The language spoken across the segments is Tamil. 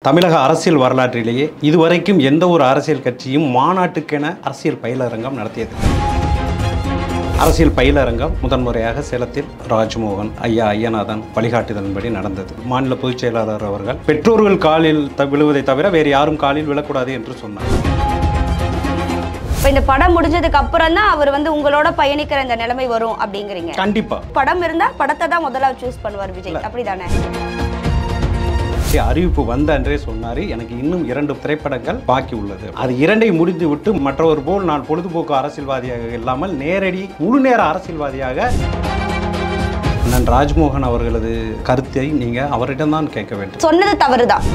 தமிழக அரசியல் வரலாற்றிலேயே இதுவரைக்கும் எந்த ஒரு அரசியல் கட்சியும் மாநாட்டுக்கென அரசியல் பயிலரங்கம் நடத்தியது அரசியல் பயிலரங்கம் முதன்முறையாக சேலத்தில் ராஜ்மோகன் ஐயா ஐயநாதன் வழிகாட்டுதலின்படி நடந்தது மாநில பொதுச் செயலாளர் அவர்கள் பெற்றோர்கள் காலில் த- விழுவதை தவிர வேறு யாரும் காலில் விழக்கூடாது என்று சொன்னார் இப்போ இந்த படம் முடிஞ்சதுக்கு அப்புறம் தான் அவர் வந்து உங்களோட பயணிக்கிற இந்த நிலைமை வரும் அப்படிங்கிறீங்க கண்டிப்பா படம் இருந்தா படத்தை தான் முதல்ல சூஸ் பண்ணுவார் விஜய் அப்படிதானே சரி, அறிவிப்பு வந்த அன்றே சொன்னார் எனக்கு இன்னும் இரண்டு திரைப்படங்கள் பாக்கி உள்ளது அது இரண்டை முடித்து விட்டு மற்றவர் போல் நான் பொழுதுபோக்கு அரசியல்வாதியாக இல்லாமல் நேரடி முழு நேர அரசியல்வாதியாக அண்ணன் ராஜ்மோகன் அவர்களது கருத்தை நீங்க அவரிடம்தான் கேட்க வேண்டும் சொன்னது தவறுதான்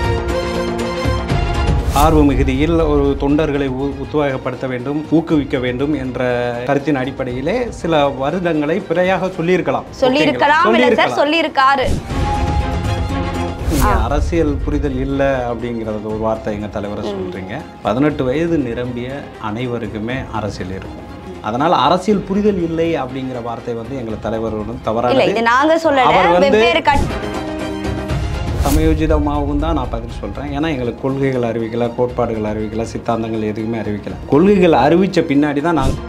ஆர்வ மிகுதியில் ஒரு தொண்டர்களை உ- உத்வேகப்படுத்த வேண்டும் ஊக்குவிக்க வேண்டும் என்ற கருத்தின் அடிப்படையிலே சில வருடங்களை பிழையாக சொல்லியிருக்கலாம் சொல்லியிருக்கலாம் இல்ல சார் சொல்லியிருக்கலாம். சொல்லியிருக்காரு நீங்க அரசியல் புரிதல் இல்லை அப்படிங்கிறது ஒரு வார்த்தை எங்கள் தலைவரை சொல்றீங்க பதினெட்டு வயது நிரம்பிய அனைவருக்குமே அரசியல் இருக்கும் அதனால் அரசியல் புரிதல் இல்லை அப்படிங்கிற வார்த்தை வந்து எங்களை தலைவரோடும் இல்ல தவறானது இது நாங்க சொல்லல அவர் வந்து- வெவ்வேறு கட்சி சமயோஜிதமாகவும் தான் நான் பதில் சொல்கிறேன் ஏன்னா எங்களுக்கு கொள்கைகள் அறிவிக்கல கோட்பாடுகள் அறிவிக்கல சித்தாந்தங்கள் எதுவுமே அறிவிக்கல கொள்கைகள் அறிவித்த பின்னாடி தான் நாங்கள்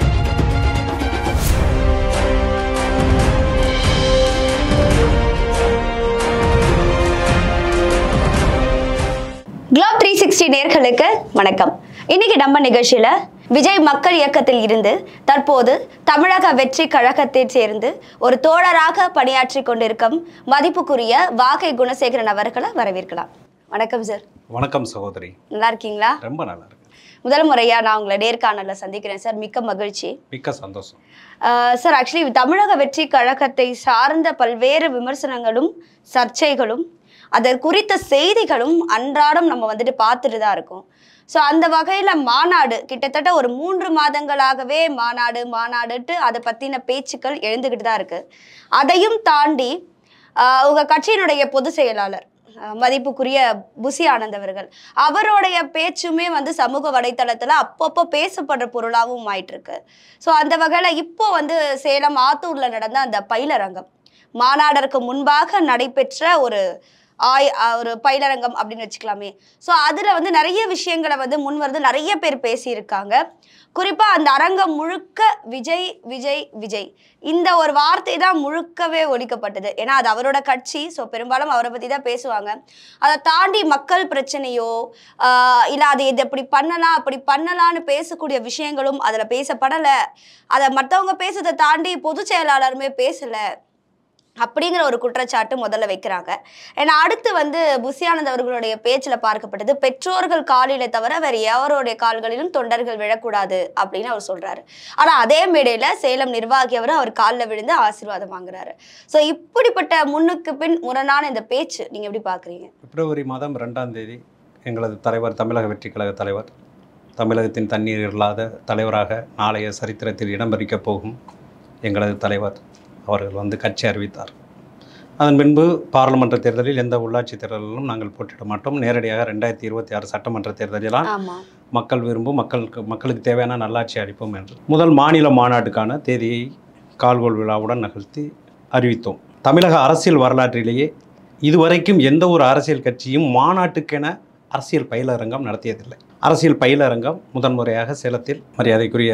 குளோப் த்ரீ சிக்ஸ்டி நேர்களுக்கு வணக்கம் இன்னைக்கு நம்ம நிகழ்ச்சியில விஜய் மக்கள் இயக்கத்தில் இருந்து தற்போது தமிழக வெற்றி கழகத்தில் சேர்ந்து ஒரு தோழராக பணியாற்றி கொண்டிருக்கும் மதிப்புக்குரிய வாகை குணசேகரன் அவர்களை வரவேற்கலாம் வணக்கம் சார் வணக்கம் சகோதரி நல்லா இருக்கீங்களா ரொம்ப நல்லா இருக்கு முதல் முறையா நான் உங்களை நேர்காணல சந்திக்கிறேன் சார் மிக்க மகிழ்ச்சி மிக்க சந்தோஷம் ஆஹ் சார் ஆக்சுவலி தமிழக வெற்றி கழகத்தை சார்ந்த பல்வேறு விமர்சனங்களும் சர்ச்சைகளும் அதை குறித்த செய்திகளும் அன்றாடம் நம்ம வந்துட்டு பார்த்துட்டு தான் இருக்கோம் ஸோ அந்த வகையில் மாநாடு கிட்டத்தட்ட ஒரு மூன்று மாதங்களாகவே மாநாடு மாநாடுட்டு அதை பற்றின பேச்சுக்கள் எழுந்துக்கிட்டு தான் இருக்கு அதையும் தாண்டி ஆஹ் உங்க கட்சியினுடைய பொதுச் செயலாளர் ஆஹ் மதிப்புக்குரிய புசி ஆனந்த் அவர்கள் அவருடைய பேச்சுமே வந்து சமூக வலைத்தளத்துல அப்பப்போ பேசப்படுற பொருளாகவும் ஆயிட்டு இருக்கு ஸோ அந்த வகையில இப்போ வந்து சேலம் ஆத்தூர்ல நடந்த அந்த பயிலரங்கம் மாநாடருக்கு முன்பாக நடைபெற்ற ஒரு ஆய் அஹ் ஒரு பயிலரங்கம் அப்படின்னு வச்சுக்கலாமே ஸோ அதில் வந்து நிறைய விஷயங்களை வந்து முன் வருது நிறைய பேர் பேசியிருக்காங்க குறிப்பாக அந்த அரங்கம் முழுக்க விஜய் விஜய் விஜய் இந்த ஒரு வார்த்தை தான் முழுக்கவே ஒலிக்கப்பட்டது ஏன்னா அது அவரோட கட்சி ஸோ பெரும்பாலும் அவரை பற்றி தான் பேசுவாங்க அதை தாண்டி மக்கள் பிரச்சனையோ இல்லை அது இது இப்படி பண்ணலாம் அப்படி பண்ணலாம்னு பேசக்கூடிய விஷயங்களும் அதில் பேசப்படலை அதை மற்றவங்க பேசுறதை தாண்டி பொதுச் செயலாளருமே பேசலை அப்படிங்கிற ஒரு குற்றச்சாட்டு முதல்ல வைக்கிறாங்க ஏன்னா அடுத்து வந்து புசியானந்த் அவர்களுடைய பேச்சில் பார்க்கப்பட்டது பெற்றோர்கள் காலிலே தவிர வேற எவருடைய கால்களிலும் தொண்டர்கள் விழக்கூடாது அப்படின்னு அவர் சொல்றாரு ஆனா அதே மேடையில சேலம் நிர்வாகி அவர் அவர் காலில் விழுந்து ஆசீர்வாதம் வாங்குறாரு ஸோ இப்படிப்பட்ட முன்னுக்கு பின் முரணான இந்த பேச்சு நீங்க எப்படி பாக்குறீங்க பிப்ரவரி மாதம் ரெண்டாம் தேதி எங்களது தலைவர் தமிழக வெற்றி கழக தலைவர் தமிழகத்தின் தண்ணீர் இல்லாத தலைவராக நாளைய சரித்திரத்தில் இடம் பிடிக்கப் போகும் எங்களது தலைவர் அவர்கள் வந்து கட்சி அறிவித்தார் அதன் பின்பு பாராளுமன்ற தேர்தலில் எந்த உள்ளாட்சி தேர்தலிலும் நாங்கள் போட்டியிட மாட்டோம் நேரடியாக ரெண்டாயிரத்தி இருபத்தி ஆறு சட்டமன்ற தேர்தலில் ஆமா மக்கள் விரும்பும் மக்களுக்கு மக்களுக்கு தேவையான நல்லாட்சி அளிப்போம் என்று முதல் மாநில மாநாட்டுக்கான தேதியை கால்கோள் விழாவுடன் நகர்த்தி அறிவித்தோம் தமிழக அரசியல் வரலாற்றிலேயே இதுவரைக்கும் எந்த ஒரு அரசியல் கட்சியும் மாநாட்டுக்கென அரசியல் பயிலரங்கம் நடத்தியதில்லை அரசியல் பயிலரங்கம் முதன்முறையாக சேலத்தில் மரியாதைக்குரிய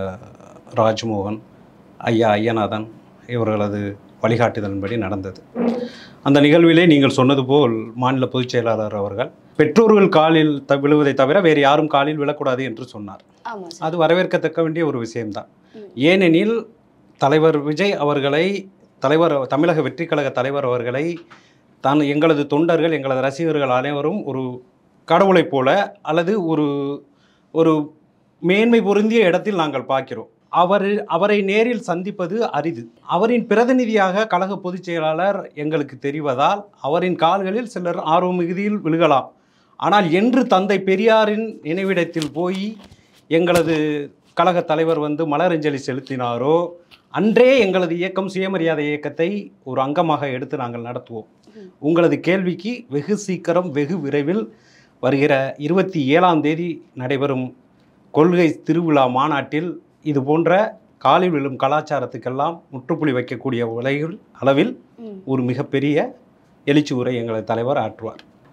ராஜ்மோகன் ஐயா ஐயநாதன் இவர்களது வழிகாட்டுதலின்படி நடந்தது அந்த நிகழ்விலே நீங்கள் சொன்னது போல் மாநில பொதுச் செயலாளர் அவர்கள் பெற்றோர்கள் காலில் த விழுவதை தவிர வேறு யாரும் காலில் விழக்கூடாது என்று சொன்னார் ஆமா சார் அது வரவேற்கத்தக்க வேண்டிய ஒரு விஷயம்தான் ம். ஏனெனில் தலைவர் விஜய் அவர்களை தலைவர் தமிழக வெற்றி கழக தலைவர் அவர்களை தான் எங்களது தொண்டர்கள் எங்களது ரசிகர்கள் அனைவரும் ஒரு கடவுளைப் போல அல்லது ஒரு ஒரு மேன்மை பொருந்திய இடத்தில் நாங்கள் பார்க்கிறோம் அவர் அவரை நேரில் சந்திப்பது அரிது அவரின் பிரதிநிதியாக கழக பொதுச் செயலாளர் எங்களுக்கு தெரிவதால் அவரின் கால்களில் சிலர் ஆர்வ மிகுதியில் விழுகலாம் ஆனால் என்று தந்தை பெரியாரின் நினைவிடத்தில் போய் எங்களது கழக தலைவர் வந்து மலரஞ்சலி செலுத்தினாரோ அன்றே எங்களது இயக்கம் சுயமரியாதை இயக்கத்தை ஒரு அங்கமாக எடுத்து நாங்கள் நடத்துவோம் உங்களது கேள்விக்கு வெகு சீக்கிரம் வெகு விரைவில் வருகிற இருபத்தி ஏழாம் தேதி நடைபெறும் கொள்கை திருவிழா மாநாட்டில் இது போன்ற காலில் விழும் கலாச்சாரத்துக்கெல்லாம் முற்றுப்புள்ளி வைக்கக்கூடிய உலகில் அளவில் ம். ஒரு மிகப்பெரிய எழுச்சி உரை எங்களது தலைவர் ஆற்றுவார்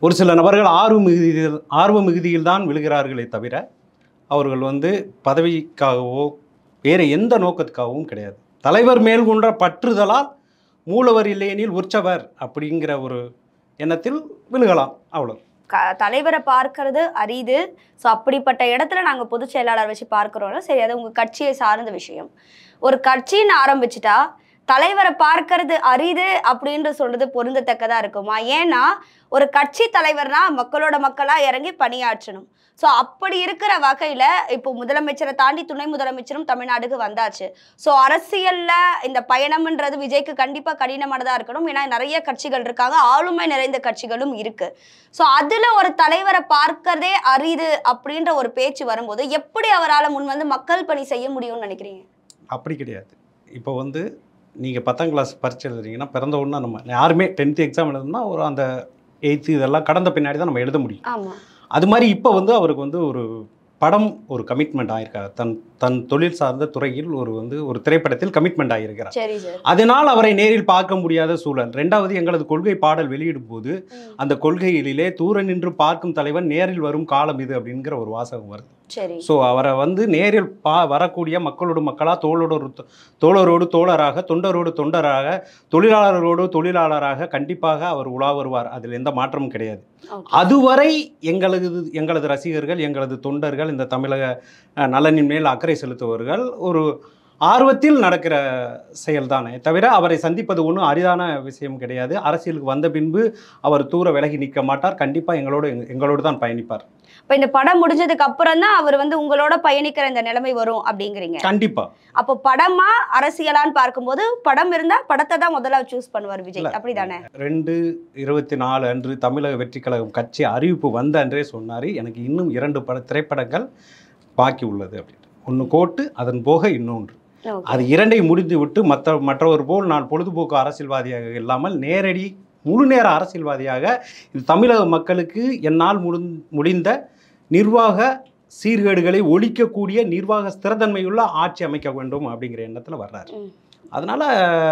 ஒரு சில நபர்கள் ஆர்வ மிகுதியில் ஆர்வ மிகுதியில் தான் விழுகிறார்களே தவிர அவர்கள் வந்து பதவிக்காகவோ வேறு எந்த நோக்கத்துக்காகவும் கிடையாது தலைவர் மேல் கொண்ட பற்றுதலால் மூலவர் இல்லையெனில் உற்சவர் அப்படிங்கிற ஒரு எண்ணத்தில் விழுகலாம் அவ்வளோ க தலைவரை பார்க்கறது அரிது ஸோ அப்படிப்பட்ட இடத்துல நாங்கள் பொதுச் செயலாளர் வச்சு பார்க்குறோம்ல சரி அது உங்கள் கட்சியை சார்ந்த விஷயம் ஒரு கட்சின்னு ஆரம்பிச்சிட்டா தலைவரை பார்க்கறது அரிது அப்படின்ற சொல்றது பொருந்தத்தக்கதா இருக்குமா ஏன்னா ஒரு கட்சி தலைவர்னா மக்களோட மக்களா இறங்கி பணியாற்றணும் ஸோ அப்படி இருக்கிற வகையில இப்போ முதலமைச்சரை தாண்டி துணை முதலமைச்சரும் தமிழ்நாடுக்கு வந்தாச்சு ஸோ அரசியல்ல இந்த பயணம்ன்றது விஜய்க்கு கண்டிப்பா கடினமானதா இருக்கணும் ஏன்னா நிறைய கட்சிகள் இருக்காங்க ஆளுமை நிறைந்த கட்சிகளும் இருக்கு ஸோ அதுல ஒரு தலைவரை பார்க்கறதே அரிது அப்படின்ற ஒரு பேச்சு வரும்போது எப்படி அவரால் முன் வந்து மக்கள் பணி செய்ய முடியும்னு நினைக்கிறீங்க அப்படி கிடையாது இப்போ வந்து நீங்கள் பத்தாம் கிளாஸ் பரீட்சை எழுதுறீங்கன்னா பிறந்த உடனே நம்ம யாருமே டென்த்து எக்ஸாம் எழுதணும்னா ஒரு அந்த எயித்து இதெல்லாம் கடந்த பின்னாடி தான் நம்ம எழுத முடியும் ஆமா அது மாதிரி இப்போ வந்து அவருக்கு வந்து ஒரு படம் ஒரு கமிட்மெண்ட் ஆயிருக்கார் தன் தன் தொழில் சார்ந்த துறையில் ஒரு வந்து ஒரு திரைப்படத்தில் கமிட்மெண்ட் ஆகியிருக்கிறார் சரி சார் அதனால் அவரை நேரில் பார்க்க முடியாத சூழல் ரெண்டாவது எங்களது கொள்கை பாடல் வெளியிடும் போது அந்த கொள்கைகளிலே தூர நின்று பார்க்கும் தலைவன் நேரில் வரும் காலம் இது அப்படிங்கிற ஒரு வாசகம் வருது சரி ஸோ அவரை வந்து நேரில் பா வரக்கூடிய மக்களோடு மக்களாக தோளோடு ஒரு தோ- தோழரோடு தோழராக தொண்டரோடு தொண்டராக தொழிலாளரோடு தொழிலாளராக கண்டிப்பாக அவர் உலா வருவார் அதில் எந்த மாற்றமும் கிடையாது Okay. அதுவரை எங்களது எங்களது ரசிகர்கள் எங்களது தொண்டர்கள் இந்த தமிழக அஹ், நலனின் மேல் அக்கறை செலுத்துபவர்கள் ஒரு ஆர்வத்தில் நடக்கிற செயல்தானே தவிர அவரை சந்திப்பது ஒன்றும் அரிதான விஷயம் கிடையாது அரசியலுக்கு வந்த பின்பு அவர் தூர விலகி நிற்க மாட்டார் கண்டிப்பாக எங்களோடு எங்களோடு தான் பயணிப்பார் இப்போ இந்த படம் முடிஞ்சதுக்கு அப்புறம் தான் அவர் வந்து உங்களோட பயணிக்கிற இந்த நிலைமை வரும் அப்படிங்கிறீங்க கண்டிப்பா அப்போ படமா அரசியலான்னு பார்க்கும்போது படம் இருந்தா படத்தை தான் முதல்ல சூஸ் பண்ணுவார் இல்ல. விஜய் அப்படிதானே ரெண்டு இருபத்தி நாலு அன்று தமிழக வெற்றி கழகம் கட்சி அறிவிப்பு வந்த அன்றே சொன்னார் எனக்கு இன்னும் இரண்டு பட திரைப்படங்கள் பாக்கி உள்ளது அப்படின்னு ஒன்று கோட்டு அதன் போக இன்னொன்று Okay. அது இரண்டை முடிந்து விட்டு மற்ற மற்றவர் போல் நான் பொழுதுபோக்கு அரசியல்வாதியாக இல்லாமல் நேரடி முழு நேர அரசியல்வாதியாக இந்த தமிழக மக்களுக்கு என்னால் முடி முடிந்த நிர்வாக சீர்கேடுகளை ஒழிக்கக்கூடிய நிர்வாக ஸ்திரத்தன்மையுள்ள ஆட்சி அமைக்க வேண்டும் அப்படிங்கிற எண்ணத்தில் வர்றாரு ம். அதனால்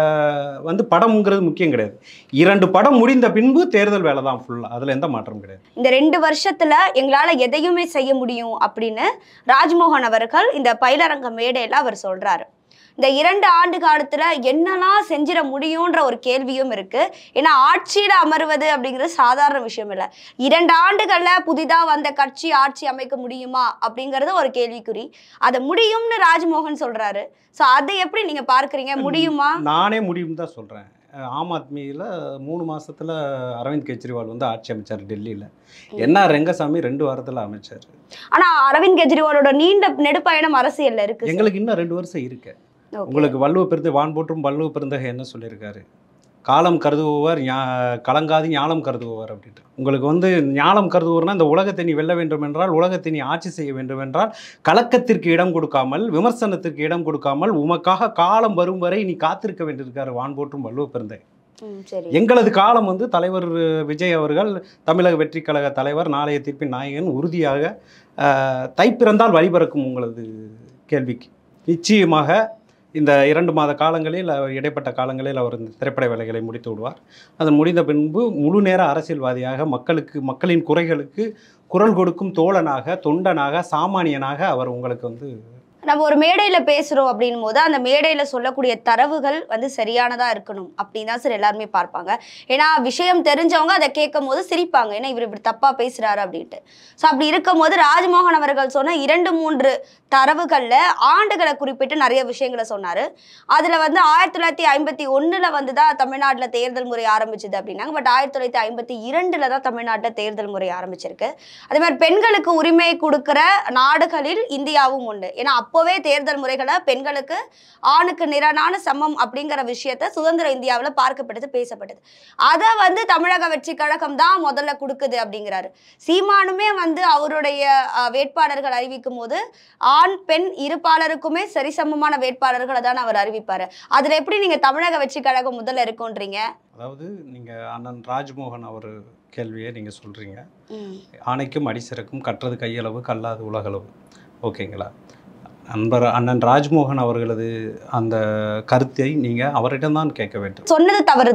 வந்து படம்ங்கிறது முக்கியம் கிடையாது இரண்டு படம் முடிந்த பின்பு தேர்தல் வேலை தான் ஃபுல்லாக அதில் எந்த மாற்றமும் கிடையாது இந்த ரெண்டு வருஷத்துல எங்களால எதையுமே செய்ய முடியும் அப்படின்னு ராஜ்மோகன் அவர்கள் இந்த பயிலரங்க மேடையில அவர் சொல்றாரு இந்த இரண்டு ஆண்டு காலத்துல என்னெல்லாம் செஞ்சிட முடியுன்ற ஒரு கேள்வியும் இருக்கு ஏன்னா ஆட்சியில அமர்வது அப்படிங்கிறது சாதாரண விஷயம் இல்லை இரண்டு ஆண்டுகள்ல புதிதா வந்த கட்சி ஆட்சி அமைக்க முடியுமா அப்படிங்கிறது ஒரு கேள்விக்குறி அதை முடியும்னு ராஜ்மோகன் சொல்றாரு சோ அதை எப்படி நீங்க பார்க்கறீங்க முடியுமா நானே முடியும் தான் சொல்கிறேன் ஆம் ஆத்மியில் மூணு மாசத்துல அரவிந்த் கெஜ்ரிவால் வந்து ஆட்சி அமைச்சார் டெல்லியில் என்ன ரெங்கசாமி ரெண்டு வாரத்தில் அமைச்சார் ஆனா அரவிந்த் கெஜ்ரிவாலோட நீண்ட நெடுப்பயணம் அரசியல்ல இருக்கு sir. எங்களுக்கு இன்னும் ரெண்டு வருஷம் இருக்கு Okay. உங்களுக்கு வள்ளுவ பெருந்த வான் போற்றும் வள்ளுவ பெருந்தகை என்ன சொல்லியிருக்காரு காலம் கருதுபவர் ஞா- கலங்காது ஞாலம் கருதுபவர் அப்படின்ட்டு உங்களுக்கு வந்து ஞாலம் கருதுபவர்னா இந்த உலகத்தை நீ வெல்ல வேண்டும் என்றால் உலகத்தை நீ ஆட்சி செய்ய வேண்டும் என்றால் கலக்கத்திற்கு இடம் கொடுக்காமல் விமர்சனத்திற்கு இடம் கொடுக்காமல் உமக்காக காலம் வரும் வரை நீ காத்திருக்க வேண்டியிருக்காரு வான் போற்றும் வள்ளுவ பெருந்தகை ம், சரி எங்களது காலம் வந்து தலைவர் விஜய் அவர்கள் தமிழக வெற்றி கழக தலைவர் நாளைய தீர்ப்பின் நாயகன் உறுதியாக ஆஹ், தை பிறந்தால் வழிபிறக்கும் உங்களது கேள்விக்கு நிச்சயமாக இந்த இரண்டு மாத காலங்களில் அவர் இடைப்பட்ட காலங்களில் அவர் இந்த திரைப்பட வேலைகளை முடித்து விடுவார் அது முடிந்த பின்பு முழு நேர அரசியல்வாதியாக மக்களுக்கு மக்களின் குறைகளுக்கு குரல் கொடுக்கும் தோழனாக தொண்டனாக சாமானியனாக அவர் உங்களுக்கு வந்து நம்ம ஒரு மேடையில பேசுறோம் அப்படின்னும் போது அந்த மேடையில சொல்லக்கூடிய தரவுகள் வந்து சரியானதா இருக்கணும் அப்படின்னு தான் சார் எல்லாருமே பார்ப்பாங்க ஏன்னா விஷயம் தெரிஞ்சவங்க அதை கேட்கும் போது சிரிப்பாங்க ஏன்னா இவர் இப்படி தப்பா பேசுறாரு அப்படின்ட்டு ஸோ அப்படி இருக்கும் போது ராஜ்மோகன் அவர்கள் சொன்ன இரண்டு மூன்று தரவுகள்ல ஆண்டுகளை குறிப்பிட்டு நிறைய விஷயங்களை சொன்னாரு அதுல வந்து ஆயிரத்தி தொள்ளாயிரத்தி ஐம்பத்தி ஒண்ணுல வந்து தான் தமிழ்நாட்டுல தேர்தல் முறை ஆரம்பிச்சது அப்படின்னாங்க பட் ஆயிரத்தி தொள்ளாயிரத்தி ஐம்பத்தி இரண்டுல தான் தமிழ்நாட்டுல தேர்தல் முறை ஆரம்பிச்சிருக்கு அதே மாதிரி பெண்களுக்கு உரிமை கொடுக்கிற நாடுகளில் இந்தியாவும் உண்டு ஏன்னா அப்போவே தேர்தல் முறைகளை பெண்களுக்கு ஆணுக்கு நிறனான சமம் அப்படிங்கிற விஷயத்த சுதந்திர இந்தியாவில் பார்க்கப்பட்டது பேசப்பட்டது அதை வந்து தமிழக வெற்றி கழகம் தான் முதல்ல கொடுக்குது அப்படிங்கிறாரு சீமானுமே வந்து அவருடைய அஹ், வேட்பாளர்கள் அறிவிக்கும் போது ஆண் பெண் இருப்பாளருக்குமே சரிசமமான வேட்பாளர்களை தான் அவர் அறிவிப்பாரு அதுல எப்படி நீங்க தமிழக வெற்றி கழகம் முதல்ல இருக்குன்றீங்க அதாவது நீங்கள் அண்ணன் ராஜ்மோகன் அவர் கேள்வியை நீங்கள் சொல்கிறீங்க ஆணைக்கும் அடிசிறக்கும் கற்றது கையளவு கல்லாது உலகளவு ஓகேங்களா நண்பர் அண்ணன் ராஜ்மோகன் அவர்களது அந்த கருத்தை நீங்கள் அவரிடம்தான் கேட்க வேண்டும் சொன்னது தவறுதான்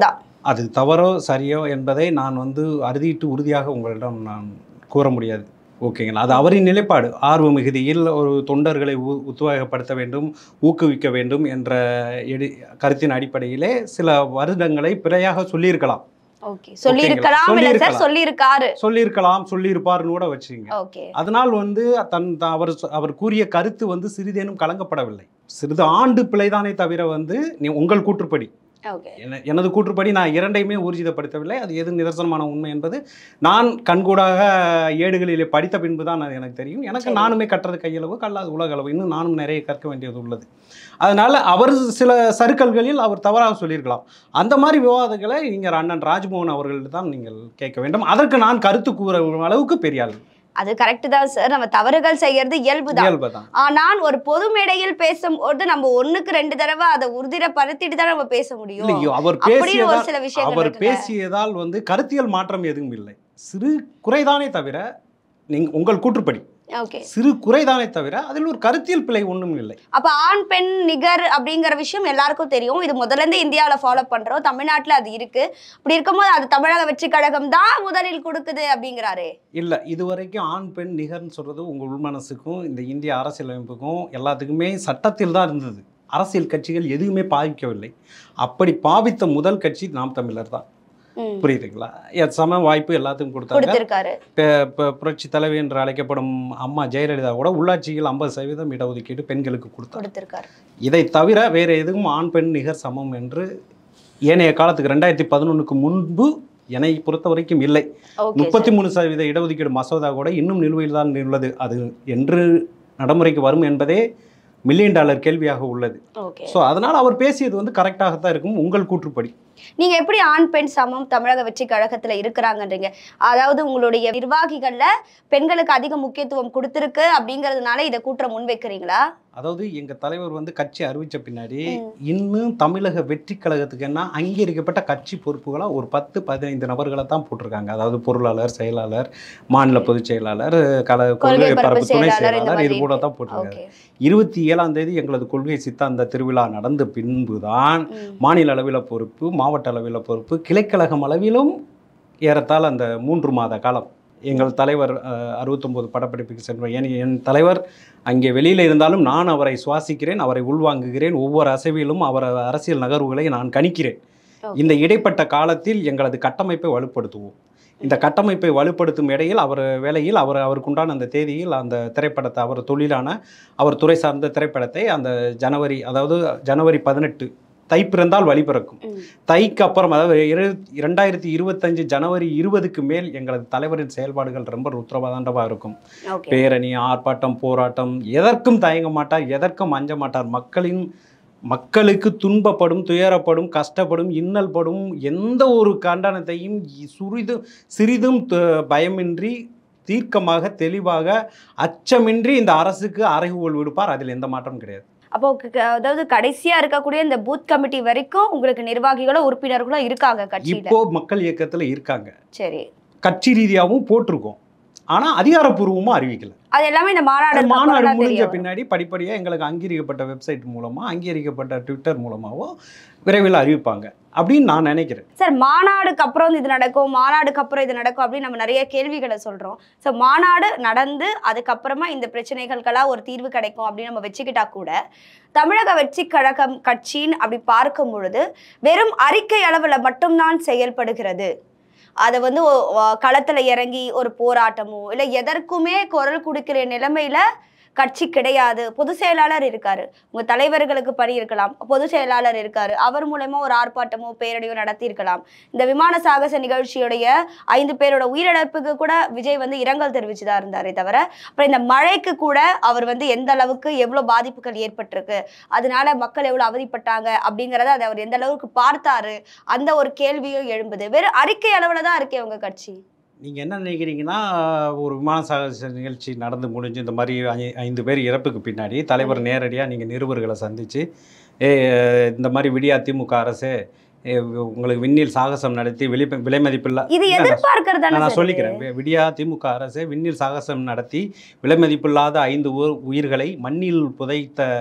அது தவறோ சரியோ என்பதை நான் வந்து அறுதிட்டு உறுதியாக உங்களிடம் நான் கூற முடியாது ஓகேங்களா அது அவரின் நிலைப்பாடு ஆர்வ மிகுதியில் ஒரு தொண்டர்களை உ- உத்வேகப்படுத்த வேண்டும் ஊக்குவிக்க வேண்டும் என்ற எடி கருத்தின் அடிப்படையிலே சில வருடங்களை பிழையாக சொல்லியிருக்கலாம் ஓகே சொல்லியிருக்கலாம் இல்ல சார் சொல்லியிருக்கலாம். சொல்லியிருக்காரு சொல்லியிருக்கலாம் சொல்லியிருப்பார்னு கூட வச்சுங்க ஓகே அதனால் வந்து தன் த- அவர் சொ- அவர் கூறிய கருத்து வந்து சிறிதேனும் கலங்கப்படவில்லை சிறிது ஆண்டு பிழைதானே தவிர வந்து நீ உங்கள் கூற்றுப்படி ஓகே என- எனது கூற்றுப்படி நான் இரண்டையுமே ஊர்ஜிதப்படுத்தவில்லை அது எது நிதர்சனமான உண்மை என்பது நான் கண்கூடாக ஏடுகளிலே படித்த பின்பு தான் அது எனக்கு தெரியும் எனக்கு சரி. நானுமே கற்றது கையளவு கல்லாது உலகளவு இன்னும் நானும் நிறைய கற்க வேண்டியது உள்ளது அதனால அவர் சில சருக்கல்களில் அவர் தவறாக சொல்லியிருக்கலாம் அந்த மாதிரி விவாதங்களை நீங்கள் அண்ணன் ராஜ்மோகன் அவர்கள் தான் நீங்கள் கேட்க வேண்டும் அதற்கு நான் கருத்து கூற அளவுக்கு பெரிய ஆள் அது கரெக்ட் தான் சார் நம்ம தவறுகள் செய்யறது இயல்புதான் இயல்பு தான் ஆனால் ஒரு பொது மேடையில் பேசும்போது நம்ம ஒண்ணுக்கு ரெண்டு தடவை அதை உறுதிரப்படுத்திட்டு தான் நம்ம பேச முடியும் இல்லையோ அவர் அப்படின்னு ஒரு பேசியதால் சில விஷயங்கள் அவர் இருக்குல்ல. பேசியதால் வந்து கருத்தியல் மாற்றம் எதுவும் இல்லை சிறு குறைதானே தவிர நீங்க உங்கள் கூற்றுப்படி ஓகே சிறு குறைதானே தவிர அதில் ஒரு கருத்தியல் பிழை ஒன்றும் இல்லை அப்ப ஆண் பெண் நிகர் அப்படிங்கிற விஷயம் எல்லாருக்கும் தெரியும் இது முதல்ல இருந்து இந்தியாவுல ஃபாலோ பண்றோம் தமிழ்நாட்டுல அது இருக்கு அப்படி இருக்கும்போது அது தமிழக வெற்றி கழகம் தான் முதலில் கொடுக்குது அப்படிங்கிறாரு இல்லை இதுவரைக்கும் ஆண் பெண் நிகர்னு சொல்றது உங்கள் உள்மனசுக்கும் இந்த இந்திய அரசியலமைப்புக்கும் எல்லாத்துக்குமே சட்டத்தில் தான் இருந்தது அரசியல் கட்சிகள் எதுவுமே பாவிக்கவில்லை அப்படி பாவித்த முதல் கட்சி நாம் தமிழர் தான் ம். புரியுதுங்களா எ- சம வாய்ப்பு எல்லாத்துக்கும் கொடுத்தாங்க கொடுத்திருக்காரு இப்போ புரட்சி தலைவி என்று அழைக்கப்படும் அம்மா ஜெயலலிதா கூட உள்ளாட்சியில் ஐம்பது சதவீதம் இடஒதுக்கீடு பெண்களுக்கு கொடுத்தார் கொடுத்திருக்காரு இதை தவிர வேறு எதுவும் ஆண் பெண் நிகர் சமம் என்று ஏனைய காலத்துக்கு ரெண்டாயிரத்தி பதினொன்றுக்கு முன்பு என்னை பொறுத்த வரைக்கும் இல்லை ஓகே முப்பத்தி மூணு சதவீத இடஒதுக்கீடு மசோதா கூட இன்னும் நிலுவையில் தான் உள்ளது அது என்று நடைமுறைக்கு வரும் என்பதே மில்லியன் டாலர் கேள்வியாக உள்ளது ஓகே ஸோ அதனால் அவர் பேசியது வந்து கரெக்டாகத்தான் இருக்கும் உங்கள் கூற்றுப்படி நீங்க எப்படி ஆண் பெண் சமம் தமிழக வெற்றி கழகத்துல இருக்கிறாங்கன்றீங்க அதாவது உங்களுடைய நிர்வாகிகள்ல பெண்களுக்கு அதிக முக்கியத்துவம் கொடுத்திருக்கு அப்படிங்கறதுனால இதை கூற்ற முன் வைக்கிறீங்களா அதாவது எங்கள் தலைவர் வந்து கட்சி அறிவித்த பின்னாடி ம். இன்னும் தமிழக வெற்றி கழகத்துக்கு என்ன அங்கீகரிக்கப்பட்ட கட்சி பொறுப்புகளாக ஒரு பத்து பதினைந்து நபர்களை தான் போட்டிருக்காங்க அதாவது பொருளாளர் செயலாளர் மாநில பொதுச் செயலாளர் கல கொள்கை பரப்பு பரப்பு துணை செயலாளர் இந்த செயலாளர் இது மாதிரி கூட தான் போட்டிருக்காங்க ஓகே இருபத்தி ஏழாம் தேதி எங்களது கொள்கை சித்தாந்த திருவிழா நடந்த பின்புதான் மாநில அளவில் பொறுப்பு மாவட்ட அளவில் பொறுப்பு கிளைக்கழகம் அளவிலும் ஏறத்தாழ அந்த மூன்று மாத காலம் எங்கள் தலைவர் அஹ், 69 படப்பிடிப்புக்கு சென்றோம் ஏன் என் தலைவர் அங்கே வெளியில் இருந்தாலும் நான் அவரை சுவாசிக்கிறேன் அவரை உள்வாங்குகிறேன் ஒவ்வொரு அசைவிலும் அவர் அரசியல் நகர்வுகளை நான் கணிக்கிறேன் Okay. இந்த இடைப்பட்ட காலத்தில் எங்களது கட்டமைப்பை வலுப்படுத்துவோம் இந்த கட்டமைப்பை வலுப்படுத்தும் இடையில் அவர் வேலையில் அவர் அவருக்குண்டான அந்த தேதியில் அந்த திரைப்படத்தை அவர் தொழிலான அவர் துறை சார்ந்த திரைப்படத்தை அந்த ஜனவரி அதாவது ஜனவரி பதினெட்டு தை பிறந்தால் வழி பிறக்கும் ம். தைக்கு அப்புறம் அதாவது இரு இரண்டாயிரத்தி இருபத்தஞ்சு ஜனவரி இருபதுக்கு மேல் எங்களது தலைவரின் செயல்பாடுகள் ரொம்ப உத்தரவாதண்டமாக இருக்கும் ஓகே பேரணி ஆர்ப்பாட்டம் போராட்டம் எதற்கும் தயங்க மாட்டார் எதற்கும் அஞ்ச மாட்டார் மக்களின் மக்களுக்கு துன்பப்படும் துயரப்படும் கஷ்டப்படும் இன்னல்படும் எந்த ஒரு கண்டனத்தையும் இ- சுரிதும் சிறிதும் த- பயமின்றி தீர்க்கமாக தெளிவாக அச்சமின்றி இந்த அரசுக்கு அறைகூவல் விடுப்பார் அதில் எந்த மாற்றமும் கிடையாது அப்போ க- க- அதாவது கடைசியா இருக்கக்கூடிய இந்த பூத் கமிட்டி வரைக்கும் உங்களுக்கு நிர்வாகிகளோ உறுப்பினர்களோ இருக்காங்க கட்சியில இப்போ மக்கள் இயக்கத்தில் இருக்காங்க சரி கட்சி ரீதியாகவும் போட்டிருக்கோம் ஆனால் அதிகாரப்பூர்வமாக அறிவிக்கல அது எல்லாமே இந்த மாநாடு அது மாநாடு அப்புறம் தான் முடிஞ்ச தெரியும். பின்னாடி படிப்படியாக எங்களுக்கு அங்கீகரிக்கப்பட்ட வெப்சைட் மூலமாக அங்கீகரிக்கப்பட்ட ட்விட்டர் மூலமாகவோ விரைவில் அறிவிப்பாங்க அப்படின்னு நான் நினைக்கிறேன் சார் மாநாடுக்கு அப்புறம் இது நடக்கும் மாநாடுக்கு அப்புறம் இது நடக்கும் அப்படின்னு நம்ம நிறைய கேள்விகளை சொல்றோம் ஸோ மாநாடு நடந்து அதுக்கப்புறமா இந்த பிரச்சனைகளுக்கெல்லாம் ஒரு தீர்வு கிடைக்கும் அப்படின்னு நம்ம வச்சுக்கிட்டா கூட தமிழக வெற்றி கழகம் கட்சின்னு அப்படி பார்க்கும் பொழுது வெறும் அறிக்கை அளவில் மட்டும்தான் செயல்படுகிறது அதை வந்து ஒ- ஒ- களத்துல இறங்கி ஒரு போராட்டமோ இல்லை எதற்குமே குரல் கொடுக்கிற நிலைமையில கட்சி கிடையாது பொதுச் செயலாளர் இருக்காரு உங்க தலைவர்களுக்கு பணி இருக்கலாம் பொதுச் செயலாளர் இருக்காரு அவர் மூலயமா ஒரு ஆர்ப்பாட்டமோ பேரணியோ நடத்தி இருக்கலாம் இந்த விமான சாகச நிகழ்ச்சியுடைய ஐந்து பேரோட உயிரிழப்புக்கு கூட விஜய் வந்து இரங்கல் தெரிவிச்சுதான் இருந்தாரே தவிர அப்புறம் இந்த மழைக்கு கூட அவர் வந்து எந்த அளவுக்கு எவ்வளவு பாதிப்புகள் ஏற்பட்டிருக்கு அதனால மக்கள் எவ்வளவு அவதிப்பட்டாங்க அப்படிங்கறத அதை அவர் எந்த அளவுக்கு பார்த்தாரு அந்த ஒரு கேள்வியும் எழும்புது வெறும் அறிக்கை அளவுல தான் இருக்கே உங்க கட்சி நீங்கள் என்ன நினைக்கிறீங்கன்னா ஒரு விமான சாகச நிகழ்ச்சி நடந்து முடிஞ்சு இந்த மாதிரி ஐ- ஐந்து பேர் இறப்புக்கு பின்னாடி தலைவர் நேரடியாக நீங்கள் நிருபர்களை சந்தித்து ஏ இந்த மாதிரி விடியா திமுக அரசு ஏ, உங்களுக்கு விண்ணில் சாகசம் நடத்தி விலை விலை மதிப்பில்லா இது இல்ல, எதிர்பார்க்கறது நான் சொல்லிக்கிறேன் வி- விடியா திமுக அரசு விண்ணில் சாகசம் நடத்தி விலை மதிப்பில்லாத ஐந்து உயிர் உயிர்களை மண்ணில் புதைத்த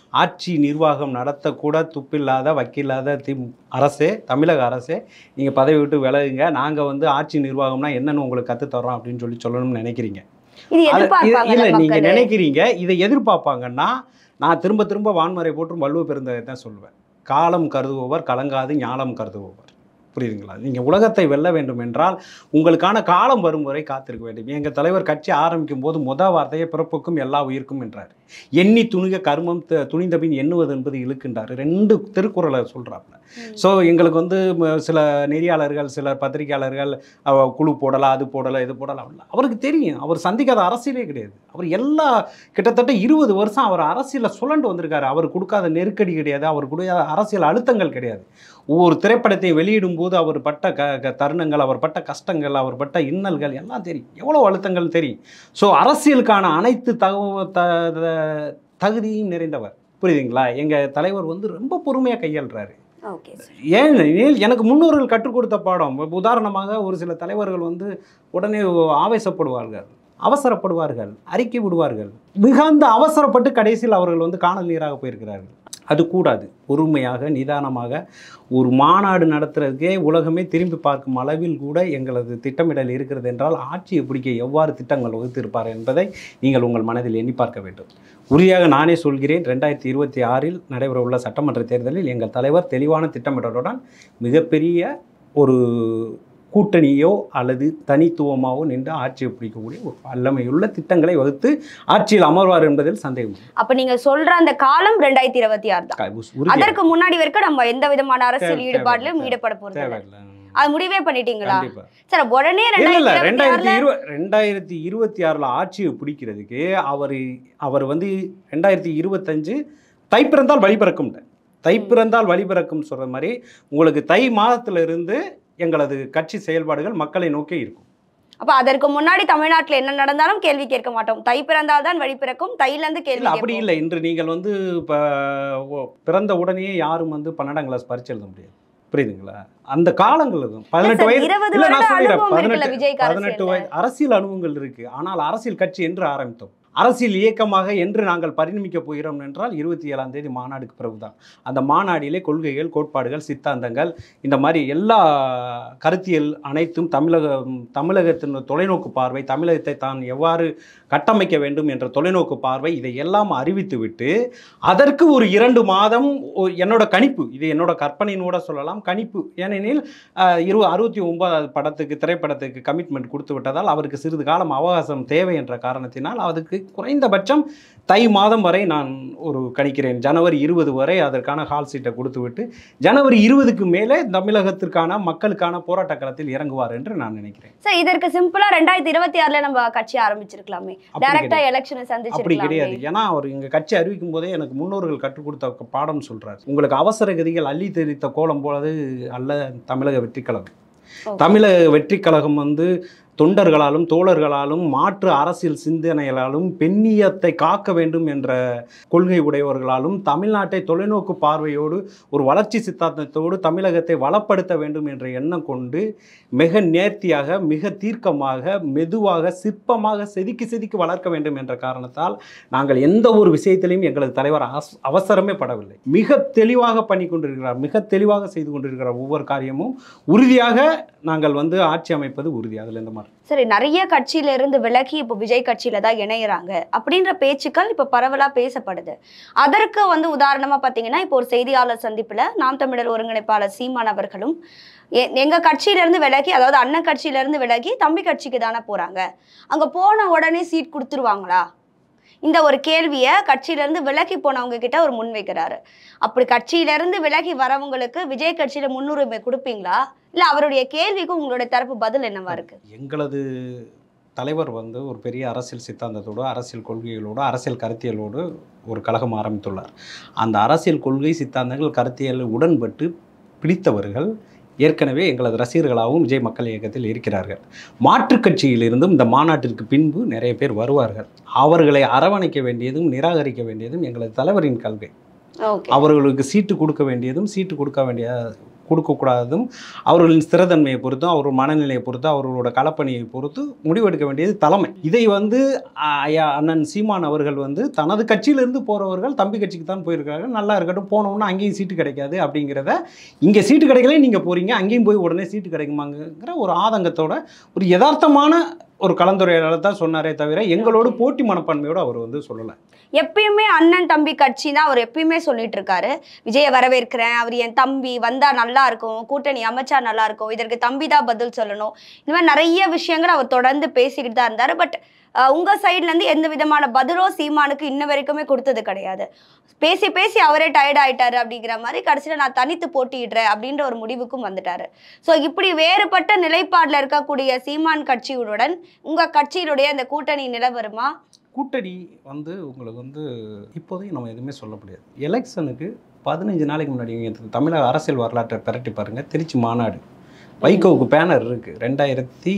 ஆட்சி நிர்வாகம் நடத்தக்கூட துப்பில்லாத வக்கில்லாத தி அரசே தமிழக அரசே நீங்கள் பதவி விட்டு விலகுங்க நாங்கள் வந்து ஆட்சி நிர்வாகம்னா என்னன்னு உங்களுக்கு கற்றுத்தரோம் அப்படின்னு சொல்லி சொல்லணும்னு நினைக்கிறீங்க இது அது- எதிர்பார்ப்பாங்க இல்ல நீங்க மக்கள் நினைக்கிறீங்க இதை எதிர்பார்ப்பாங்கன்னா நான் திரும்ப திரும்ப வான்மறை போற்றும் வள்ளுவ பெருந்தகை தான் சொல்லுவேன் காலம் கருதுபவர் கலங்காது ஞானம் கருதுபவர் புரியுதுங்களா நீங்கள் உலகத்தை வெல்ல வேண்டும் என்றால் உங்களுக்கான காலம் வரும் வரை காத்திருக்க வேண்டும் எங்கள் தலைவர் கட்சி ஆரம்பிக்கும் போது முத வார்த்தையை பிறப்புக்கும் எல்லா உயிருக்கும் என்றார் எண்ணி துணிக கர்மம் த- துணிந்தபின் எண்ணுவது என்பது இழுக்கின்றார் ரெண்டு திருக்குறளை சொல்கிறாப்புல ம். ஸோ எங்களுக்கு வந்து ம, சில நெறியாளர்கள் சில பத்திரிகையாளர்கள் அவ குழு போடலாம் அது போடலாம் இது போடலாம் இல்ல. அவருக்கு தெரியும் அவர் சந்திக்காத அரசியலே கிடையாது அவர் எல்லா கிட்டத்தட்ட இருபது வருஷம் அவர் அரசியலில் சுழண்டு வந்திருக்காரு அவர் கொடுக்காத நெருக்கடி கிடையாது அவர் கொடுக்காத அரசியல் அழுத்தங்கள் கிடையாது ஒவ்வொரு திரைப்படத்தை வெளியிடும் போது அவர் பட்ட க க- தருணங்கள் அவர் பட்ட கஷ்டங்கள் அவர் பட்ட இன்னல்கள் எல்லாம் தெரியும் எவ்வளோ அழுத்தங்கள் தெரியும் ஸோ அரசியலுக்கான அனைத்து தகவ த த- தகுதியும் நிறைந்தவர் புரியுதுங்களா எங்கள் தலைவர் வந்து ரொம்ப பொறுமையாக கையாளுறாரு ஓகே சார் ஏன் ஏன் எனக்கு முன்னோர்கள் கற்றுக் கொடுத்த பாடம் இப்ப உதாரணமாக ஒரு சில தலைவர்கள் வந்து உடனே ஆவேசப்படுவார்கள் அவசரப்படுவார்கள் அறிக்கை விடுவார்கள் மிகுந்த அவசரப்பட்டு கடைசியில் அவர்கள் வந்து காணல் நீராக போயிருக்கிறார்கள் அது கூடாது பொறுமையாக நிதானமாக ஒரு மாநாடு நடத்துறதுக்கே உலகமே திரும்பி பார்க்கும் அளவில் கூட எங்களது திட்டமிடல் இருக்கிறது என்றால் ஆட்சியை பிடிக்க எவ்வாறு திட்டங்கள் வகுத்திருப்பார் என்பதை நீங்கள் உங்கள் மனதில் எண்ணி பார்க்க வேண்டும் உறுதியாக நானே சொல்கிறேன் ரெண்டாயிரத்தி இருபத்தி ஆறில் நடைபெறவுள்ள சட்டமன்ற தேர்தலில் எங்கள் தலைவர் தெளிவான திட்டமிடலுடன் மிகப்பெரிய ஒரு கூட்டணியோ அல்லது தனித்துவமாகவோ நின்று ஆட்சியை பிடிக்கக்கூடிய ஒரு வல்லமையுள்ள திட்டங்களை வகுத்து ஆட்சியில் அமர்வார் என்பதில் சந்தேகம் இல்லை. அப்ப நீங்க சொல்ற அந்த காலம் ரெண்டாயிரத்தி இருபத்தி ஆறு தான் க- உறுதியாக அதற்கு முன்னாடி வரைக்கும் நம்ம எந்த விதமான அரசியல் தேவை- ஈடுபாடுலயும் தேவை- ஈடுபட போறது இல்ல. தேவையில்லை அது முடிவே பண்ணிட்டீங்களா கண்டிப்பா சார் உடனே இல்ல இல்ல ரெண்டாயிரத்தி ரெண்டாயிரத்தி ஆறுல இருவ ரெண்டாயிரத்தி இருபத்தி ஆறில் ஆட்சியை பிடிக்கிறதுக்கு அவர் அவர் வந்து ரெண்டாயிரத்தி இருபத்தஞ்சு தை பிறந்தால் வழி பிறக்கும் தை பிறந்தால் வழி பிறக்கும் சொல்ற மாதிரி உங்களுக்கு தை மாதத்துல இருந்து எங்களது கட்சி செயல்பாடுகள் மக்களை நோக்கி இருக்கும் அப்ப அதற்கு முன்னாடி தமிழ்நாட்டுல என்ன நடந்தாலும் கேள்வி கேட்க மாட்டோம் தை பிறந்தால் தான் வழி பிறக்கும் தையில இருந்து கேள்வி இல்ல அப்படி கேட்போம். இல்லை இன்று நீங்கள் வந்து இப்போ பிறந்த உடனே யாரும் வந்து பன்னெண்டாம் கிளாஸ் பரிச்சு எழுத முடியாது புரியுதுங்களா அந்த காலங்கள் இருக்கும் பதினெட்டு சார், வயது இருபது இல்ல, வருட நான் சொல்லிடுறேன். அனுபவம் இருக்குல்ல பதினெட்டு விஜய்க்கு பதினெட்டு அரசியல்ல. வயது அரசியல் அனுபவங்கள் இருக்கு ஆனால் அரசியல் கட்சி என்று ஆரம்பித்தோம் அரசியல் இயக்கமாக என்று நாங்கள் பரிணமிக்க போகிறோம் என்றால் இருபத்தி ஏழாம் தேதி மாநாடுக்கு பிறகுதான் அந்த மாநாடிலே கொள்கைகள் கோட்பாடுகள் சித்தாந்தங்கள் இந்த மாதிரி எல்லா கருத்தியல் அனைத்தும் தமிழகம் தமிழகத்தின் தொலைநோக்கு பார்வை தமிழகத்தை தான் எவ்வாறு கட்டமைக்க வேண்டும் என்ற தொலைநோக்கு பார்வை இதை எல்லாம் அறிவித்துவிட்டு அதற்கு ஒரு இரண்டு மாதம் ஒ- என்னோட கணிப்பு இது என்னோட கற்பனைன்னு கூட சொல்லலாம் கணிப்பு ஏனெனில் அஹ், இரு அறுபத்தி ஒன்பதாவது படத்துக்கு திரைப்படத்துக்கு கமிட்மெண்ட் கொடுத்து விட்டதால் அவருக்கு சிறிது காலம் அவகாசம் தேவை என்ற காரணத்தினால் அதுக்கு குறைந்தபட்சம் தை மாதம் வரை நான் ஒரு கணிக்கிறேன் ஜனவரி இருபது வரை அதற்கான ஹால் சீட்டை கொடுத்து விட்டு ஜனவரி இருபதுக்கு மேலே தமிழகத்திற்கான மக்களுக்கான போராட்ட களத்தில் இறங்குவார் என்று நான் நினைக்கிறேன் சார் இதற்கு சிம்பிளா ரெண்டாயிரத்தி இருபத்தி ஆறுல நம்ம கட்சி ஆரம்பிச்சிருக்கலாமே அப்படி டைரக்டா கிடையாது. எலெக்ஷனை அப்படி கிடையாது சந்திச்சிருக்கலாமே ஏன்னா அவர் எங்க கட்சி அறிவிக்கும் போதே எனக்கு முன்னோர்கள் கற்றுக் கொடுத்த பாடம் சொல்றாரு உங்களுக்கு அவசர கதிகள் அள்ளி தெரித்த கோலம் போலது அல்ல தமிழக வெற்றி கழகம் Okay. தமிழக வெற்றி கழகம் வந்து தொண்டர்களாலும் தோழர்களாலும் மாற்று அரசியல் சிந்தனைகளாலும் பெண்ணியத்தை காக்க வேண்டும் என்ற கொள்கை உடையவர்களாலும் தமிழ்நாட்டை தொலைநோக்கு பார்வையோடு ஒரு வளர்ச்சி சித்தாந்தத்தோடு தமிழகத்தை வளப்படுத்த வேண்டும் என்ற எண்ணம் கொண்டு மிக நேர்த்தியாக மிக தீர்க்கமாக மெதுவாக சிற்பமாக செதுக்கி செதுக்கி வளர்க்க வேண்டும் என்ற காரணத்தால் நாங்கள் எந்த ஒரு விஷயத்திலையும் எங்களது தலைவர் அஸ்- அவசரமே படவில்லை மிக தெளிவாக பண்ணி கொண்டிருக்கிறார் மிக தெளிவாக செய்து கொண்டிருக்கிறார் ஒவ்வொரு காரியமும் உறுதியாக நாங்கள் வந்து ஆட்சி அமைப்பது உறுதி அதில் எந்த மாதிரி சரி நிறைய கட்சியில இருந்து விலகி இப்போ விஜய் கட்சியில தான் இணையறாங்க அப்படின்ற பேச்சுக்கள் இப்ப பரவலா பேசப்படுது அதற்கு வந்து உதாரணமா பாத்தீங்கன்னா இப்போ ஒரு செய்தியாளர் சந்திப்புல நாம் தமிழர் ஒருங்கிணைப்பாளர் சீமான் அவர்களும் எ- எங்க கட்சியில இருந்து விலகி அதாவது அண்ணன் கட்சியில இருந்து விலகி தம்பி கட்சிக்கு தானே போறாங்க அங்க போன உடனே சீட் கொடுத்துருவாங்களா இந்த ஒரு கேள்வியை கட்சியில இருந்து விலகி போனவங்க கிட்ட அவர் முன்வைக்கிறாரு அப்படி கட்சியில இருந்து விலகி வரவங்களுக்கு விஜய் கட்சியில முன்னுரிமை கொடுப்பீங்களா இல்ல அவருடைய கேள்விக்கு உங்களுடைய தரப்பு பதில் என்னவா இருக்கு எங்களது தலைவர் வந்து ஒரு பெரிய அரசியல் சித்தாந்தத்தோடு அரசியல் கொள்கைகளோடு அரசியல் கருத்தியலோடு ஒரு கழகம் ஆரம்பித்துள்ளார் அந்த அரசியல் கொள்கை சித்தாந்தங்கள் கருத்தியல் உடன்பட்டு பிடித்தவர்கள் ஏற்கனவே எங்களது ரசிகர்களாகவும் விஜய் மக்கள் இயக்கத்தில் இருக்கிறார்கள் மாற்றுக் கட்சியிலிருந்தும் இந்த மாநாட்டிற்கு பின்பு நிறைய பேர் வருவார்கள் அவர்களை அரவணைக்க வேண்டியதும் நிராகரிக்க வேண்டியதும் எங்களது தலைவரின் கல்வி ஓகே அவர்களுக்கு சீட்டு கொடுக்க வேண்டியதும் சீட்டு கொடுக்க வேண்டிய கொடுக்கக்கூடாதும் அவர்களின் ஸ்திரத்தன்மையை பொறுத்தும் அவர் மனநிலையை பொறுத்து அவர்களோட களப்பணியை பொறுத்து முடிவெடுக்க வேண்டியது தலைமை இதை வந்து ஆ, ஐயா அண்ணன் சீமான் அவர்கள் வந்து தனது கட்சியிலிருந்து போகிறவர்கள் தம்பி கட்சிக்கு தான் போயிருக்காங்க நல்லா இருக்கட்டும் போனோம்னா அங்கேயும் சீட்டு கிடைக்காது அப்படிங்கிறத இங்கே சீட்டு கிடைக்கல நீங்கள் போகிறீங்க அங்கேயும் போய் உடனே சீட்டு கிடைக்குமாங்கிற ஒரு ஆதங்கத்தோட ஒரு யதார்த்தமான ஒரு கலந்துரையாடலை தான் சொன்னாரே தவிர எங்களோடு போட்டி மனப்பான்மையோடு அவர் வந்து சொல்லலை எப்பயுமே அண்ணன் தம்பி கட்சி தான் அவர் எப்பயுமே சொல்லிட்டு இருக்காரு விஜயை வரவேற்கிறேன் அவர் என் தம்பி வந்தா நல்லா இருக்கும் கூட்டணி அமைச்சா நல்லா இருக்கும் இதற்கு தம்பி தான் பதில் சொல்லணும் இந்த மாதிரி நிறைய விஷயங்கள் அவர் தொடர்ந்து பேசிக்கிட்டு தான் இருந்தாரு பட் உங்க சைட்ல இருந்து எந்த விதமான பதிலோ சீமானுக்கு இன்ன வரைக்குமே கொடுத்தது கிடையாது பேசி பேசி அவரே டயர்ட் ஆயிட்டாரு அப்படிங்கிற மாதிரி கடைசியில் நான் தனித்து போட்டியிடுறேன் அப்படின்ற ஒரு முடிவுக்கும் வந்துட்டாரு ஸோ இப்படி வேறுபட்ட நிலைப்பாட்டில் இருக்கக்கூடிய சீமான் கட்சியுடன் உங்க கட்சியினுடைய அந்த கூட்டணி நிலவரமா கூட்டணி வந்து உங்களுக்கு வந்து இப்போதையும் நம்ம எதுவுமே சொல்ல முடியாது எலெக்ஷனுக்கு பதினஞ்சு நாளைக்கு முன்னாடி நீங்கள் தமிழக அரசியல் வரலாற்றை பிரட்டி பாருங்கள் திருச்சி மாநாடு வைகோவுக்கு பேனர் இருக்குது ரெண்டாயிரத்தி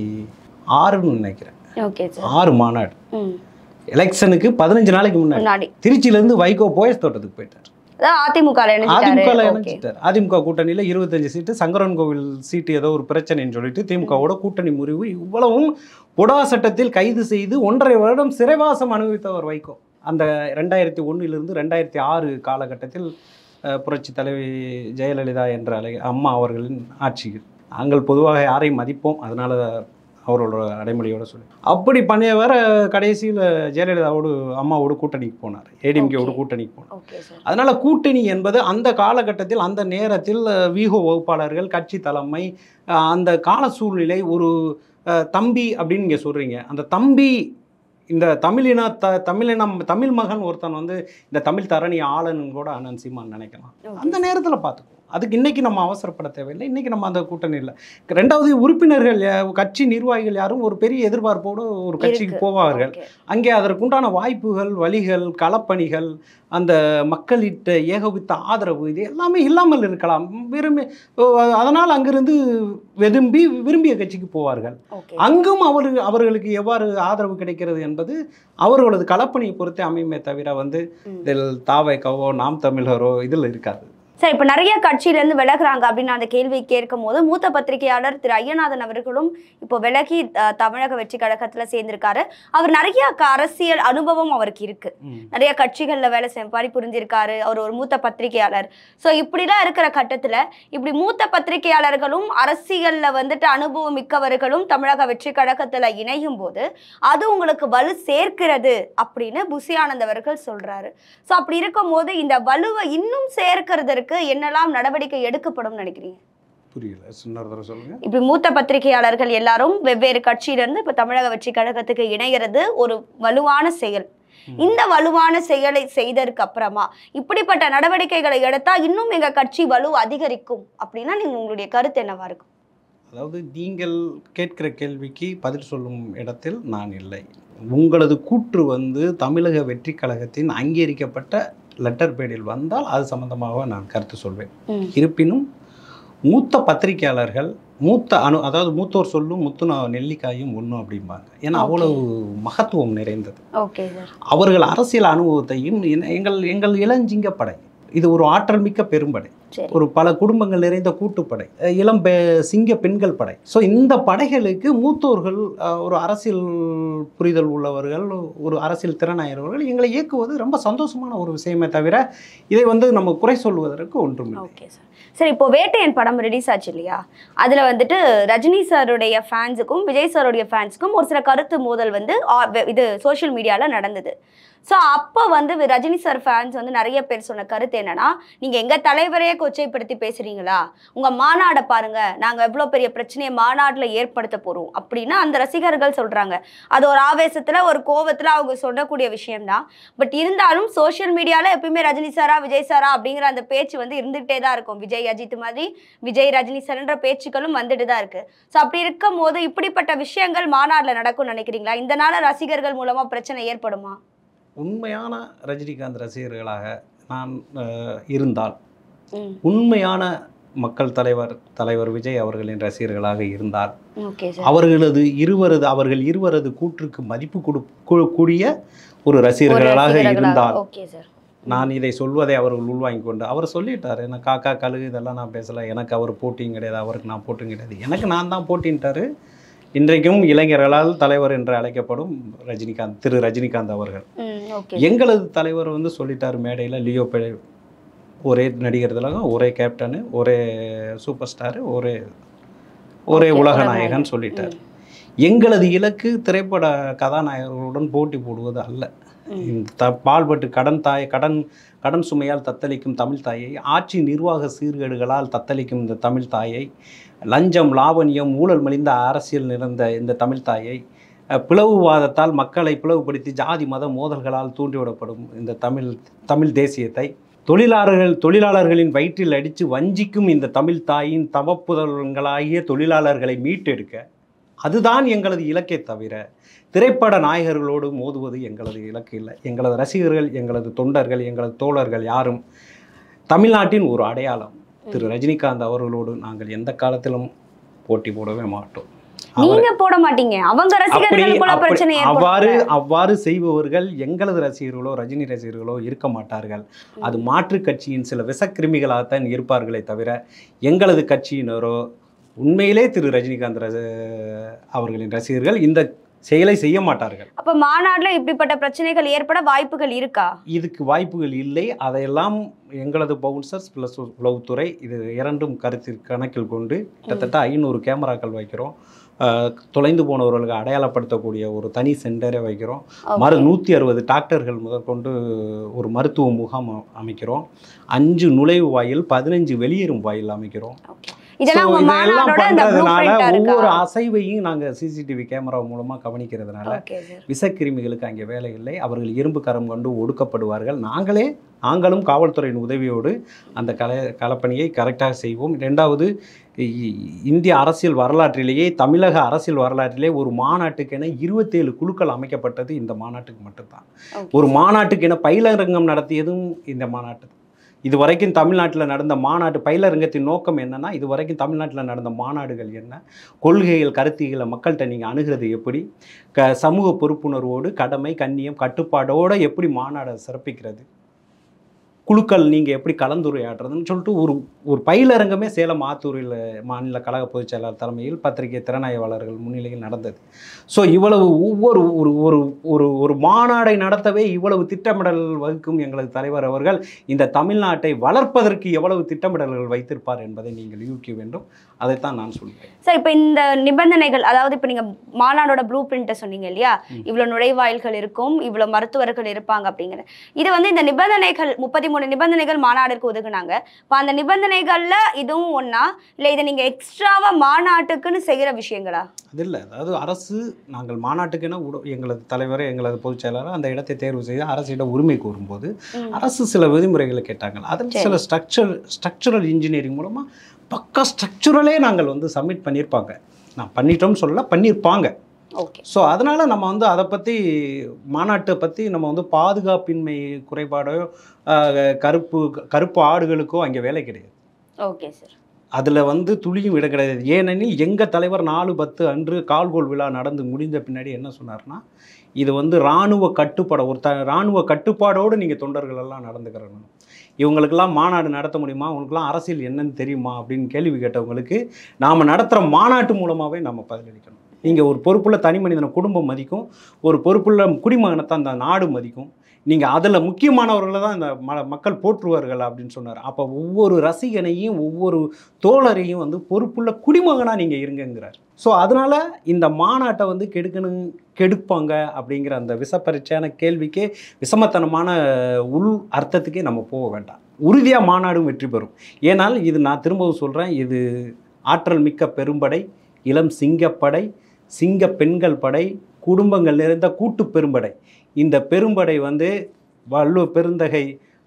ஆறுன்னு நினைக்கிறேன் ஓகே சார் ஆறு மாநாடு ம் எலெக்ஷனுக்கு பதினஞ்சு நாளைக்கு முன்னாடி முன்னாடி திருச்சியிலேருந்து வைகோ போயஸ் தோட்டத்துக்கு போயிட்டார் அதான் அதிமுக ல இணைஞ்சிட்டாரு. அதிமுக Okay. இணைஞ்சிட்டார் அதிமுக கூட்டணியில் இருபத்தஞ்சு சீட்டு சங்கரன் கோவில் சீட்டு ஏதோ ஒரு பிரச்சனைன்னு சொல்லிட்டு திமுகவோட கூட்டணி முறிவு இவ்வளவும் பொடா சட்டத்தில் கைது செய்து ஒன்றரை வருடம் சிறைவாசம் அனுபவித்தவர் வைகோ அந்த ரெண்டாயிரத்தி ஒன்றிலிருந்து ரெண்டாயிரத்தி ஆறு காலகட்டத்தில் அஹ், புரட்சி தலைவி ஜெயலலிதா என்ற அலை அம்மா அவர்களின் ஆட்சி நாங்கள் பொதுவாக யாரையும் மதிப்போம் அதனால அவரோட அடைமொழியோட சொல்லி அப்படி பண்ணியவர் கடைசியில் ஜெயலலிதாவோடு அம்மாவோடு கூட்டணிக்கு போனார் ஏடிஎம்கேவோடு Okay. கூட்டணிக்கு போனார் Okay, sir. அதனால கூட்டணி என்பது அந்த காலகட்டத்தில் அந்த நேரத்தில் அஹ், வியூக வகுப்பாளர்கள் கட்சி தலைமை அஹ், அந்த கால சூழ்நிலை ஒரு அஹ், தம்பி அப்படின்னு நீங்கள் சொல்கிறீங்க அந்த தம்பி இந்த தமிழின த தமிழினம் தமிழ் மகன் ஒருத்தன் வந்து இந்த தமிழ் தரணி ஆளன்னு கூட அண்ணன் சீமான் நினைக்கலாம் Okay, அந்த நேரத்தில் பார்த்துக்குவோம் அதுக்கு இன்னைக்கு நம்ம அவசரப்பட தேவையில்லை இன்னைக்கு நம்ம அந்த கூட்டணி இல்லை ரெண்டாவது உறுப்பினர்கள் யா- கட்சி நிர்வாகிகள் யாரும் ஒரு பெரிய எதிர்பார்ப்போடு ஒரு கட்சிக்கு இருக்கு. போவார்கள் Okay. அங்கே அங்கே அதற்குண்டான வாய்ப்புகள் வழிகள் களப்பணிகள் அந்த மக்களிட்ட ஏகோபித்த ஆதரவு இது எல்லாமே இல்லாமல் இருக்கலாம் விரும்பி அதனால் அங்கிருந்து விரும்பி விரும்பிய கட்சிக்கு போவார்கள் Okay. அங்கும் அவர் அவர்களுக்கு எவ்வாறு ஆதரவு கிடைக்கிறது என்பது அவர்களது களப்பணியை பொறுத்தே அமையுமே தவிர வந்து ம். இதில் தாவைக்கவோ நாம் தமிழரோ இதில் இருக்காது சார் இப்ப நிறைய கட்சியில இருந்து விலகுறாங்க அப்படின்னு அந்த கேள்வி கேட்கும் போது மூத்த பத்திரிகையாளர் திரு ஐயநாதன் அவர்களும் இப்போ விலகி அஹ், தமிழக வெற்றி கழகத்துல சேர்ந்திருக்காரு அவர் நிறைய க- அரசியல் அனுபவம் அவருக்கு இருக்கு நிறைய கட்சிகள்ல வேலை செய் பணி புரிஞ்சிருக்காரு அவர் ஒரு மூத்த பத்திரிகையாளர் ஸோ இப்படிலாம் இருக்கிற கட்டத்துல இப்படி மூத்த பத்திரிகையாளர்களும் அரசியல்ல வந்துட்டு அனுபவம் மிக்கவர்களும் தமிழக வெற்றி கழகத்துல இணையும் போது அது உங்களுக்கு வலு சேர்க்கிறது அப்படின்னு புசி ஆனந்த் அவர்கள் சொல்றாரு ஸோ அப்படி இருக்கும்போது இந்த வலுவை இன்னும் சேர்க்கிறதற்கு என்னெல்லாம் நடவடிக்கை எடுக்கப்படும் நினைக்கிறீங்க புரியல இன்னொரு தடவை சொல்லுங்க இப்படி மூத்த பத்திரிகையாளர்கள் எல்லாரும் வெவ்வேறு கட்சியிலிருந்து இப்ப தமிழக வெற்றி கழகத்துக்கு இணைகிறது ஒரு வலுவான செயல் ம். இந்த வலுவான செயலை செய்ததுக்கு அப்புறமா இப்படிப்பட்ட நடவடிக்கைகளை எடுத்தா இன்னும் எங்க கட்சி வலு அதிகரிக்கும் அப்படின்னா நீங்க உங்களுடைய கருத்து என்னவா இருக்கும் அதாவது நீங்கள் கேட்கிற கேள்விக்கு பதில் சொல்லும் இடத்தில் நான் இல்லை உங்களது கூற்று வந்து தமிழக வெற்றி கழகத்தின் அங்கீகரிக்கப்பட்ட லெட்டர் பேடில் வந்தால் அது சம்பந்தமாக நான் கருத்து சொல்வேன் இருப்பினும் மூத்த பத்திரிகையாளர்கள் மூத்த அணு அதாவது மூத்தோர் சொல்லும் முத்துன நெல்லிக்காயும் ஒன்றும் அப்படிம்பாங்க ஏன்னா Okay. அவ்வளவு மகத்துவம் நிறைந்தது ஓகே சார் அவர்கள் அரசியல் அனுபவத்தையும் என- எங்கள் எங்கள் இளஞ்சிங்க படை இது ஒரு ஆற்றல் மிக்க பெரும்படை சரி ஒரு பல குடும்பங்கள் நிறைந்த கூட்டுப்படை அஹ் இளம் பெ சிங்க பெண்கள் படை ஸோ இந்த படைகளுக்கு மூத்தோர்கள் அஹ், ஒரு அரசியல் புரிதல் உள்ளவர்கள் ஒரு அரசியல் திறனாயவர்கள் எங்களை இயக்குவது ரொம்ப சந்தோஷமான ஒரு விஷயமே தவிர இதை வந்து நம்ம குறை சொல்வதற்கு ஒன்றும் இல்லை ஓகே சார் சரி இப்போ வேட்டையன் படம் ரிலீஸ் ஆச்சு இல்லையா அதுல வந்துட்டு ரஜினி சாருடைய ஃபேன்ஸுக்கும் விஜய் சாருடைய ஃபேன்ஸுக்கும் ஒரு சில கருத்து மோதல் வந்து ஆ, வெ- இது சோஷியல் மீடியால நடந்தது ஸோ அப்போ வந்து வி- ரஜினி சார் ஃபேன்ஸ் வந்து நிறைய பேர் சொன்ன கருத்து என்னன்னா நீங்க எங்க தலைவரையே கொச்சைப்படுத்தி பேசுறீங்களா உங்க மாநாடை பாருங்க நாங்க எவ்வளோ பெரிய பிரச்சனையை மாநாட்டில் ஏற்படுத்த போறோம் அப்படின்னு அந்த ரசிகர்கள் சொல்றாங்க அது ஒரு ஆவேசத்துல ஒரு கோவத்துல அவங்க சொல்லக்கூடிய விஷயம்தான் பட் இருந்தாலும் சோஷியல் மீடியால எப்பயுமே ரஜினி சாரா விஜய் சாரா அப்படிங்கிற அந்த பேச்சு வந்து இருந்துகிட்டே தான் இருக்கும் விஜய் அஜித் மாதிரி விஜய் ரஜினி சார்ன்ற பேச்சுக்களும் வந்துட்டு தான் இருக்கு ஸோ அப்படி இருக்கும் போது இப்படிப்பட்ட விஷயங்கள் மாநாட்டில் நடக்கும்னு நினைக்கிறீங்களா இந்த நாள ரசிகர்கள் மூலமா பிரச்சனை ஏற்படுமா உண்மையான ரஜினிகாந்த் ரசிகர்களாக நான் அஹ், இருந்தால் ம் உண்மையான மக்கள் தலைவர் தலைவர் விஜய் அவர்களின் ரசிகர்களாக இருந்தால் ஓகே சார் அவர்களது இருவரது அவர்கள் இருவரது கூற்றுக்கு மதிப்பு கொடு கூ- கூடிய ஒரு ரசிகர்களாக இருந்தால் ஓகே சார் நான் இதை சொல்வதை அவர்கள் உள்வாங்கி கொண்டு அவர் சொல்லிட்டாரு நான் காக்கா கழுகு இதெல்லாம் நான் பேசலை எனக்கு அவர் போட்டியும் கிடையாது அவருக்கு நான் போட்டியும் கிடையாது எனக்கு நான் தான் போட்டின்ட்டாரு இன்றைக்கும் இளைஞர்களால் தலைவர் என்று அழைக்கப்படும் ரஜினிகாந்த் திரு ரஜினிகாந்த் அவர்கள் ம் ஓகே எங்களது தலைவர் வந்து சொல்லிட்டார் மேடையில் லியோ பெ ஒரே நடிகர் திலகம் ஒரே கேப்டனு ஒரே சூப்பர் ஸ்டாரு ஒரே ஒரே Okay, உலக உலக நாயகன் நாயகன். சொல்லிட்டார் எங்களது இலக்கு திரைப்பட கதாநாயகர்களுடன் போட்டி போடுவது அல்ல ம். இந்த த பால்பட்டு கடன் தாய் கடன் கடன் சுமையால் தத்தளிக்கும் தமிழ் தாயை ஆட்சி நிர்வாக சீர்கேடுகளால் தத்தளிக்கும் இந்த தமிழ் தாயை லஞ்சம் லாவணியம் ஊழல் மலிந்த அரசியல் நிறைந்த இந்த தமிழ் தாயை அஹ், பிளவுவாதத்தால் மக்களை பிளவுபடுத்தி ஜாதி மத மோதல்களால் தூண்டிவிடப்படும் இந்த தமிழ் தமிழ் தேசியத்தை தொழிலாளர்கள் தொழிலாளர்களின் வயிற்றில் அடித்து வஞ்சிக்கும் இந்த தமிழ் தாயின் தவப்புதல்களாகிய தொழிலாளர்களை மீட்டெடுக்க அதுதான் எங்களது இலக்கே தவிர திரைப்பட நாயகர்களோடு மோதுவது எங்களது இலக்கு இல்லை எங்களது ரசிகர்கள் எங்களது தொண்டர்கள் எங்களது தோழர்கள் யாரும் தமிழ்நாட்டின் ஒரு அடையாளம் திரு ரஜினிகாந்த் அவர்களோடு நாங்கள் எந்த காலத்திலும் போட்டி போடவே மாட்டோம் அவர் நீங்க போட மாட்டீங்க அவங்க அப்படி ரசிகர்களுக்குள்ள அப்படி- பிரச்சனை அவ்வாறு ஏற்படும் அவ்வாறு செய்பவர்கள் எங்களது ரசிகர்களோ ரஜினி ரசிகர்களோ இருக்க மாட்டார்கள் அது மாற்றுக் கட்சியின் சில விஷக்கிருமிகளாகத்தான் இருப்பார்களே தவிர எங்களது கட்சியினரோ உண்மையிலே திரு ரஜினிகாந்த் ரச அவர்களின் ரசிகர்கள் இந்த செயலை செய்ய மாட்டார்கள் அப்ப மாநாட்டுல இப்படிப்பட்ட பிரச்சனைகள் ஏற்பட வாய்ப்புகள் இருக்கா இதுக்கு வாய்ப்புகள் இல்லை அதையெல்லாம் எங்களது பவுன்சர்ஸ் ப்ளஸ் உளவுத்துறை இது இரண்டும் கருத்தில் கணக்கில் கொண்டு கிட்டத்தட்ட ஐநூறு கேமராக்கள் வைக்கிறோம் அஹ், தொலைந்து போனவர்களுக்கு அடையாளப்படுத்தக்கூடிய ஒரு தனி சென்டரை வைக்கிறோம் மறு நூற்றி அறுபது டாக்டர்கள் முதற்கொண்டு ஒரு மருத்துவ முகாம் அ- அமைக்கிறோம் அஞ்சு நுழைவு வாயில் பதினஞ்சு வெளியேறும் வாயில் அமைக்கிறோம் இதெல்லாம் So, உங்க இதெல்லாம் மாநாடோட இந்த ப்ளூ பண்றதுனால இருக்கா ஒவ்வொரு அசைவையும் நாங்கள் சிசிடிவி கேமரா மூலமா கவனிக்கிறதுனால ஓகே சார் விஷக்கிருமிகளுக்கு அங்கே வேலை இல்லை அவர்கள் இரும்பு கரம் கொண்டு ஒடுக்கப்படுவார்கள் நாங்களே நாங்களும் காவல்துறையின் உதவியோடு அந்த கலை களப்பணியை கரெக்டாக செய்வோம் ரெண்டாவது இ- இந்திய அரசியல் வரலாற்றிலேயே தமிழக அரசியல் வரலாற்றிலே ஒரு மாநாட்டுக்கென இருபத்தேழு குழுக்கள் அமைக்கப்பட்டது இந்த மாநாட்டுக்கு மட்டும்தான் ஒரு மாநாட்டுக்கென பயிலரங்கம் நடத்தியதும் இந்த மாநாட்டு தான். இது வரைக்கும் தமிழ்நாட்டில் நடந்த மாநாட்டு பயிலரங்கத்தின் நோக்கம் என்னன்னா இது வரைக்கும் தமிழ்நாட்டில் நடந்த மாநாடுகள் என்ன கொள்கைகள் கருத்திகளை மக்கள்கிட்ட நீங்கள் அணுகிறது எப்படி க சமூக பொறுப்புணர்வோடு கடமை கண்ணியம் கட்டுப்பாடோடு எப்படி மாநாடை சிறப்பிக்கிறது குழுக்கள் நீங்கள் எப்படி கலந்துரையாடுறதுன்னு சொல்லிட்டு ஒரு ஒரு பயிலரங்கமே சேலம் ஆத்தூரில் மாநில கழக பொதுச் செயலாளர் தலைமையில் பத்திரிகை திறனாய்வாளர்கள் முன்னிலையில் நடந்தது ஸோ இவ்வளவு ஒவ்வொரு ஒரு ஒரு ஒரு ஒரு மாநாடை நடத்தவே இவ்வளவு திட்டமிடல் வகுக்கும் எங்களது தலைவர் அவர்கள் இந்த தமிழ்நாட்டை வளர்ப்பதற்கு எவ்வளவு திட்டமிடல்கள் வைத்திருப்பார் என்பதை நீங்கள் யூகிக்க வேண்டும் அதைத்தான் நான் சொல்கிறேன் சார் இப்போ இந்த நிபந்தனைகள் அதாவது இப்போ நீங்க மாநாடோட ப்ளூ பிரிண்ட்டை சொன்னீங்க இல்லையா இவ்வளவு நுழைவாயில்கள் இருக்கும் இவ்வளவு மருத்துவர்கள் இருப்பாங்க அப்படிங்கிற இது வந்து இந்த நிபந்தனைகள் முப்பத்தி மூணு நிபந்தனைகள் மாநாடுக்கு ஒதுக்குனாங்க இப்போ அந்த நிபந்தனைகள்ல இதுவும் ஒண்ணா இல்லை இதை நீங்க எக்ஸ்ட்ராவா மாநாட்டுக்குன்னு செய்யற விஷயங்களா அது இல்லை அதாவது அரசு நாங்கள் மாநாட்டுக்கென உட எங்களது தலைவர் எங்களது பொதுச் செயலாளர் அந்த இடத்தை தேர்வு செய்து அரசிடம் உரிமை கோரும்போது ம். அரசு சில விதிமுறைகளை கேட்டாங்க அதில் சரி. சில ஸ்ட்ரக்சர் ஸ்ட்ரக்சரல் இன்ஜினியரிங் மூலமாக பக்கா ஸ்ட்ரக்சரலே நாங்கள் வந்து சப்மிட் பண்ணியிருப்பாங்க நான் பண்ணிட்டோம்னு சொல்லல பண்ணியிருப்பாங்க ஓகே ஸோ அதனால் நம்ம வந்து அதை பற்றி மாநாட்டை பற்றி நம்ம வந்து பாதுகாப்பின்மை குறைபாடோ ஆஹ், கருப்பு கருப்பு ஆடுகளுக்கோ அங்கே வேலை கிடையாது ஓகே சார் அதில் வந்து துளியும் இடம் கிடையாது ஏனெனில் எங்கள் தலைவர் நாலு பத்து அன்று கால்கோல் விழா நடந்து முடிந்த பின்னாடி என்ன சொன்னார்னா இது வந்து இராணுவ கட்டுப்பாடு ஒரு த இராணுவ கட்டுப்பாடோடு நீங்கள் தொண்டர்கள் எல்லாம் நடந்துக்கிறணும் இவங்களுக்கெல்லாம் மாநாடு நடத்த முடியுமா உங்களுக்கெல்லாம் அரசியல் என்னன்னு தெரியுமா அப்படின்னு கேள்வி கேட்டவங்களுக்கு நாம் நடத்துகிற மாநாட்டு மூலமாகவே நம்ம பதிலளிக்கணும் நீங்கள் ஒரு பொறுப்புள்ள தனி மனிதனை குடும்பம் மதிக்கும் ஒரு பொறுப்புள்ள குடிமகனை தான் அந்த நாடு மதிக்கும் நீங்கள் அதில் முக்கியமானவர்களை தான் இந்த ம மக்கள் போற்றுவார்கள் அப்படின்னு சொன்னார் அப்போ ஒவ்வொரு ரசிகனையும் ஒவ்வொரு தோழரையும் வந்து பொறுப்புள்ள குடிமகனாக நீங்கள் இருங்கங்கிறார் ஸோ அதனால் இந்த மாநாட்டை வந்து கெடுக்கணும் கெடுப்பாங்க அப்படிங்கிற அந்த விஷப்பரீட்சையான கேள்விக்கே விஷமத்தனமான உள் அர்த்தத்துக்கே நம்ம போக வேண்டாம் உறுதியாக மாநாடும் வெற்றி பெறும் ஏனால் இது நான் திரும்பவும் சொல்கிறேன் இது ஆற்றல் மிக்க பெரும்படை இளம் சிங்கப்படை சிங்க பெண்கள் படை குடும்பங்கள் நிறைந்த கூட்டு பெரும்படை இந்த பெரும்படை வந்து வள்ளுவ பெருந்தகை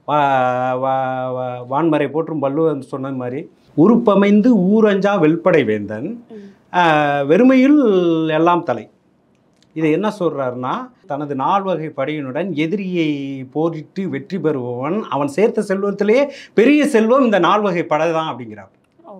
வா- வா- வா- வான்மறை போற்றும் வள்ளுவன் சொன்ன மாதிரி உருப்பமைந்து ஊரஞ்சா வெல்படை வேந்தன் ம். ஆஹ், வெறுமையில் எல்லாம் தலை இது என்ன சொல்றாருன்னா தனது நால்வகை படையினுடன் எதிரியை போரிட்டு வெற்றி பெறுபவன் அவன் சேர்த்த செல்வத்திலேயே பெரிய செல்வம் இந்த நால்வகை படை தான் அப்படிங்கிறார்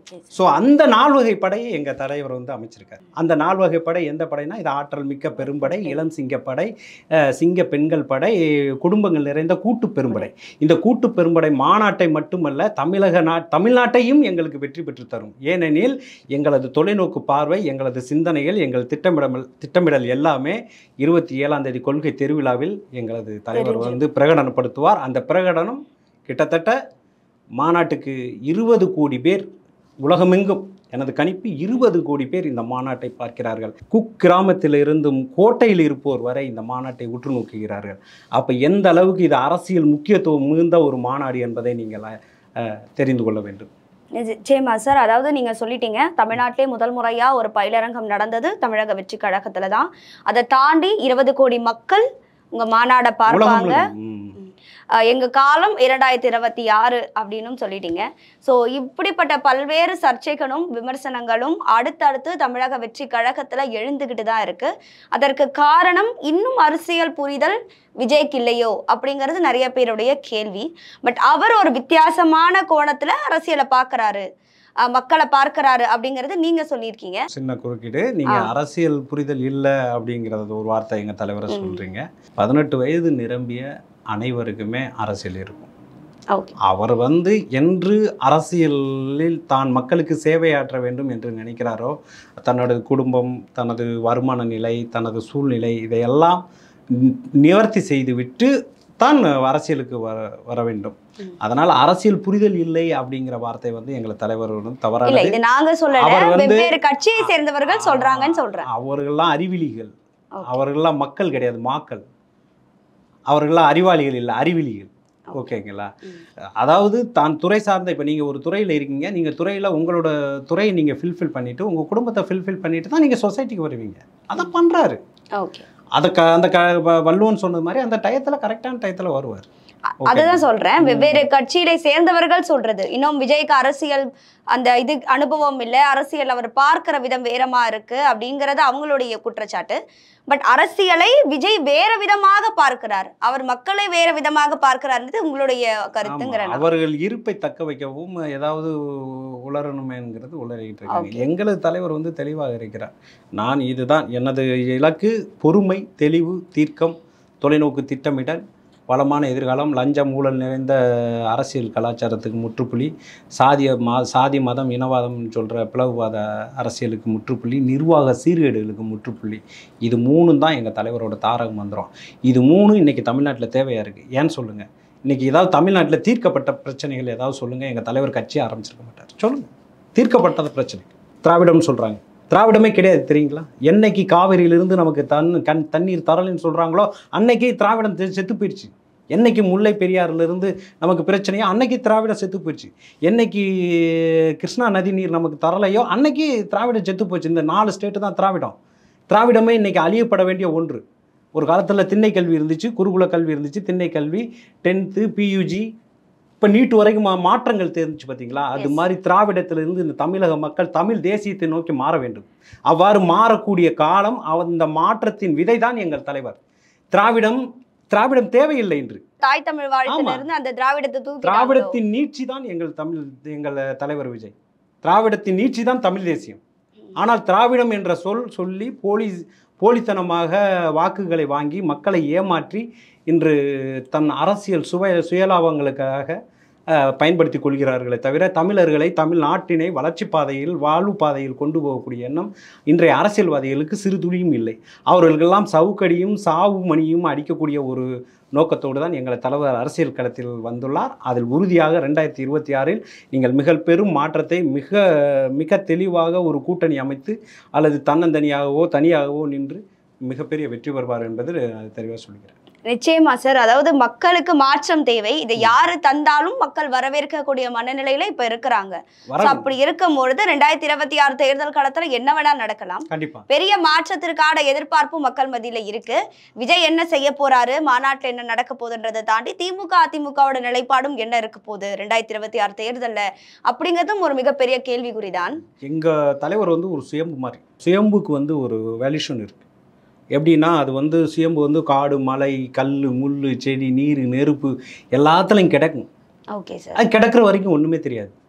ஓகே ஸோ அந்த நால்வகை படையை எங்கள் தலைவர் வந்து அமைச்சிருக்காரு அந்த நால்வகை படை எந்த படைனா இது ஆற்றல் மிக்க பெரும்படை இளம் சிங்கப்படை அஹ், சிங்க பெண்கள் படை குடும்பங்கள் நிறைந்த கூட்டு பெரும்படை இந்த கூட்டு பெரும்படை மாநாட்டை மட்டுமல்ல தமிழக நா தமிழ்நாட்டையும் எங்களுக்கு வெற்றி பெற்று தரும் ஏனெனில் எங்களது தொலைநோக்கு பார்வை எங்களது சிந்தனைகள் எங்கள் திட்டமிடல் திட்டமிடல் எல்லாமே இருபத்தி ஏழாம் தேதி கொள்கை திருவிழாவில் எங்களது தலைவர் தெரிஞ்சு. வந்து பிரகடனப்படுத்துவார் அந்த பிரகடனம் கிட்டத்தட்ட மாநாட்டுக்கு இருபது கோடி பேர் உலகமெங்கும் எனது கணிப்பு இருபது கோடி பேர் இந்த மாநாட்டை பார்க்கிறார்கள் குக் கிராமத்தில் இருந்தும் கோட்டையில் இருப்போர் வரை இந்த மாநாட்டை உற்று நோக்குகிறார்கள் அப்போ எந்த அளவுக்கு இது அரசியல் முக்கியத்துவம் மிகுந்த ஒரு மாநாடு என்பதை நீங்கள் அஹ், தெரிந்து கொள்ள வேண்டும் நிச்சயமா சார் அதாவது நீங்க சொல்லிட்டீங்க தமிழ்நாட்டிலே முதல் முறையா ஒரு பயிலரங்கம் நடந்தது தமிழக வெற்றி கழகத்துல தான் அதை தாண்டி இருபது கோடி மக்கள் உங்க மாநாட உலகம் பார்ப்பாங்க முழுவதும். ம். அஹ் எங்க காலம் இரண்டாயிரத்தி இருபத்தி ஆறு அப்படின்னும் சொல்லிட்டீங்க ஸோ இப்படிப்பட்ட பல்வேறு சர்ச்சைகளும் விமர்சனங்களும் அடுத்தடுத்து தமிழக வெற்றி கழகத்துல எழுந்துகிட்டு தான் இருக்கு அதற்கு காரணம் இன்னும் அரசியல் புரிதல் விஜய்க்கு இல்லையோ அப்படிங்கிறது நிறைய பேருடைய கேள்வி பட் அவர் ஒரு வித்தியாசமான கோணத்துல அரசியலை பார்க்கறாரு அஹ் மக்களை பார்க்கறாரு அப்படிங்கறது நீங்க சொல்லியிருக்கீங்க சின்ன குறுக்கீடு நீங்க ஆ. அரசியல் புரிதல் இல்லை அப்படிங்கிறது ஒரு வார்த்தை எங்க தலைவரை ம். சொல்றீங்க பதினெட்டு வயது நிரம்பிய அனைவருக்குமே அரசியல் இருக்கும் ஓகே அவர் வந்து என்று அரசியலில் தான் மக்களுக்கு சேவையாற்ற வேண்டும் என்று நினைக்கிறாரோ தன்னோட குடும்பம் தனது வருமான நிலை தனது சூழ்நிலை இதையெல்லாம் நி- நிவர்த்தி செய்துவிட்டு தான் அரசியலுக்கு வர வர வேண்டும் ம். அதனால் அரசியல் புரிதல் இல்லை அப்படிங்கிற வார்த்தை வந்து எங்களை தலைவர் வந்து இல்ல தவறானது இது நாங்க சொல்லல அவர் வந்து- வெவ்வேறு கட்சியை சேர்ந்தவர்கள் சொல்றாங்கன்னு சொல்றேன் அவர்கள்லாம் அறிவிலிகள் Okay. அவர்கள்லாம் மக்கள் கிடையாது மாக்கள் அவர்கள்லாம் அறிவாளிகள் இல்லை அறிவிலிகள் ஓகேங்களா ம். அதாவது தான் துறை சார்ந்த இப்போ நீங்கள் ஒரு துறையில் இருக்கீங்க நீங்கள் துறையில் உங்களோட துறையை நீங்கள் ஃபில்ஃபில் பண்ணிவிட்டு உங்கள் குடும்பத்தை ஃபில்ஃபில் பண்ணிட்டு தான் நீங்கள் சொசைட்டிக்கு வருவீங்க அதை பண்ணுறாரு ஓகே அதை க அந்த க வ- வள்ளுவன் சொன்னது மாதிரி அந்த டயத்தில் கரெக்டான டயத்தில் வருவார் Okay. அதுதான் சொல்றேன் ம். வெவ்வேறு கட்சியில சேர்ந்தவர்கள் சொல்றது இன்னும் விஜய்க்கு அரசியல் அந்த இது அனுபவம் இல்ல அரசியல் அவர் பார்க்கிற விதம் வேறமா இருக்கு அப்படிங்கறது அவங்களுடைய குற்றச்சாட்டு பட் அரசியலை விஜய் வேற விதமாக பார்க்கிறார் அவர் மக்களை வேற விதமாக பார்க்கிறார்ன்றது உங்களுடைய கருத்துங்கிற ஆமா, அவர்கள் இருப்பை தக்க வைக்கவும் ஏதாவது உளரணுமேங்கிறது உளறிக்கிட்டு இருக்காங்க Okay. எங்களது தலைவர் வந்து தெளிவாக இருக்கிறார் நான் இதுதான் எனது இலக்கு பொறுமை தெளிவு தீர்க்கம் தொலைநோக்கு திட்டமிடல் வளமான எதிர்காலம் லஞ்சம் ஊழல் நிறைந்த அரசியல் கலாச்சாரத்துக்கு முற்றுப்புள்ளி சாதிய மா சாதி மதம் இனவாதம்னு சொல்கிற பிளவுவாத அரசியலுக்கு முற்றுப்புள்ளி நிர்வாக சீர்கேடுகளுக்கு முற்றுப்புள்ளி இது மூணும் தான் எங்கள் தலைவரோட தாரக மந்திரம் இது மூணும் இன்றைக்கி தமிழ்நாட்டில் தேவையாக இருக்குது ஏன்னு சொல்லுங்கள் இன்றைக்கி ஏதாவது தமிழ்நாட்டில் தீர்க்கப்பட்ட பிரச்சனைகள் ஏதாவது சொல்லுங்கள் எங்கள் தலைவர் கட்சி ஆரம்பிச்சிருக்க மாட்டார் சொல்லுங்கள் தீர்க்கப்பட்டத பிரச்சனை திராவிடம்னு சொல்கிறாங்க திராவிடமே கிடையாது தெரியுங்களா என்னைக்கு காவிரியிலிருந்து நமக்கு தன் கண் தண்ணீர் தரலைன்னு சொல்கிறாங்களோ அன்னைக்கு திராவிடம் செ- செத்து போயிடுச்சு என்னைக்கு முல்லை பெரியாறிலிருந்து நமக்கு பிரச்சனையோ அன்னைக்கு திராவிடம் செத்து போயிடுச்சு என்னைக்கு கிருஷ்ணா நதி நீர் நமக்கு தரலையோ அன்னைக்கு திராவிடம் செத்து போச்சு இந்த நாலு ஸ்டேட்டு தான் திராவிடம் திராவிடமே இன்னைக்கு அழியப்பட வேண்டிய ஒன்று ஒரு காலத்தில் திண்ணை கல்வி இருந்துச்சு குருகுல கல்வி இருந்துச்சு திண்ணை கல்வி டென்த்து பியூஜி இப்போ நீட்டு வரைக்கும் மா- மாற்றங்கள் தெரிஞ்சு பார்த்தீங்களா அது Yes. மாதிரி திராவிடத்திலிருந்து இந்த தமிழக மக்கள் தமிழ் தேசியத்தை நோக்கி மாற வேண்டும் அவ்வாறு மாறக்கூடிய காலம் அந்த மாற்றத்தின் விதை தான் எங்கள் தலைவர் திராவிடம் திராவிடம் தேவையில்லை என்று தாய் தமிழ் வாழ்த்துல ஆமா. இருந்து அந்த திராவிடத்தை தூக்கி திராவிடத்தின் நீட்சி தான் எங்கள் தமிழ் எங்கள் தலைவர் விஜய் திராவிடத்தின் நீட்சி தான் தமிழ் தேசியம் ஆனால் திராவிடம் என்ற சொல் சொல்லி போலி போலித்தனமாக வாக்குகளை வாங்கி மக்களை ஏமாற்றி இன்று தன் அரசியல் சுய சுயலாபங்களுக்காக அஹ், பயன்படுத்தி கொள்கிறார்களே தவிர தமிழர்களை தமிழ்நாட்டினை வளர்ச்சி பாதையில் வாழ்வு பாதையில் கொண்டு போகக்கூடிய எண்ணம் இன்றைய அரசியல்வாதிகளுக்கு சிறு துளியும் இல்லை அவர்களுக்கெல்லாம் சவுக்கடியும் சாவு மணியும் அடிக்கக்கூடிய ஒரு நோக்கத்தோடு தான் எங்களை தலைவர் அரசியல் களத்தில் வந்துள்ளார் அதில் உறுதியாக ரெண்டாயிரத்தி இருபத்தி ஆறில் நீங்கள் மிக பெரும் மாற்றத்தை மிக மிக தெளிவாக ஒரு கூட்டணி அமைத்து அல்லது தன்னந்தனியாகவோ தனியாகவோ நின்று மிகப்பெரிய வெற்றி பெறுவார் என்பது அது தெளிவாக சொல்கிறேன் நிச்சயமா சார் அதாவது மக்களுக்கு மாற்றம் தேவை இதை யாரு தந்தாலும் மக்கள் வரவேற்கக்கூடிய மனநிலையில இப்ப இருக்கிறாங்க So, வர அப்படி இருக்கும் பொழுது ரெண்டாயிரத்தி இருபத்தி ஆறு தேர்தல் காலத்துல என்ன வேணா நடக்கலாம் கண்டிப்பாக பெரிய மாற்றத்திற்கான எதிர்பார்ப்பு மக்கள் மத்தியில இருக்கு விஜய் என்ன செய்ய போறாரு மாநாட்டுல என்ன நடக்க போகுதுன்றதை தாண்டி திமுக அதிமுகவோட நிலைப்பாடும் என்ன இருக்க போகுது ரெண்டாயிரத்தி இருபத்தி ஆறு தேர்தல்ல அப்படிங்கிறதும் ஒரு மிகப்பெரிய கேள்விக்குறிதான் எங்கள் தலைவர் வந்து ஒரு சுயம்பு மாதிரி சுயம்புக்கு வந்து ஒரு வேல்யூஷன் இருக்குது எப்படின்னா அது வந்து சுயம்பு வந்து காடு மலை கல் முள் செடி நீர் நெருப்பு எல்லாத்துலையும் கிடக்கும் ஓகே சார் அது கிடக்கிற வரைக்கும் ஒன்றுமே தெரியாது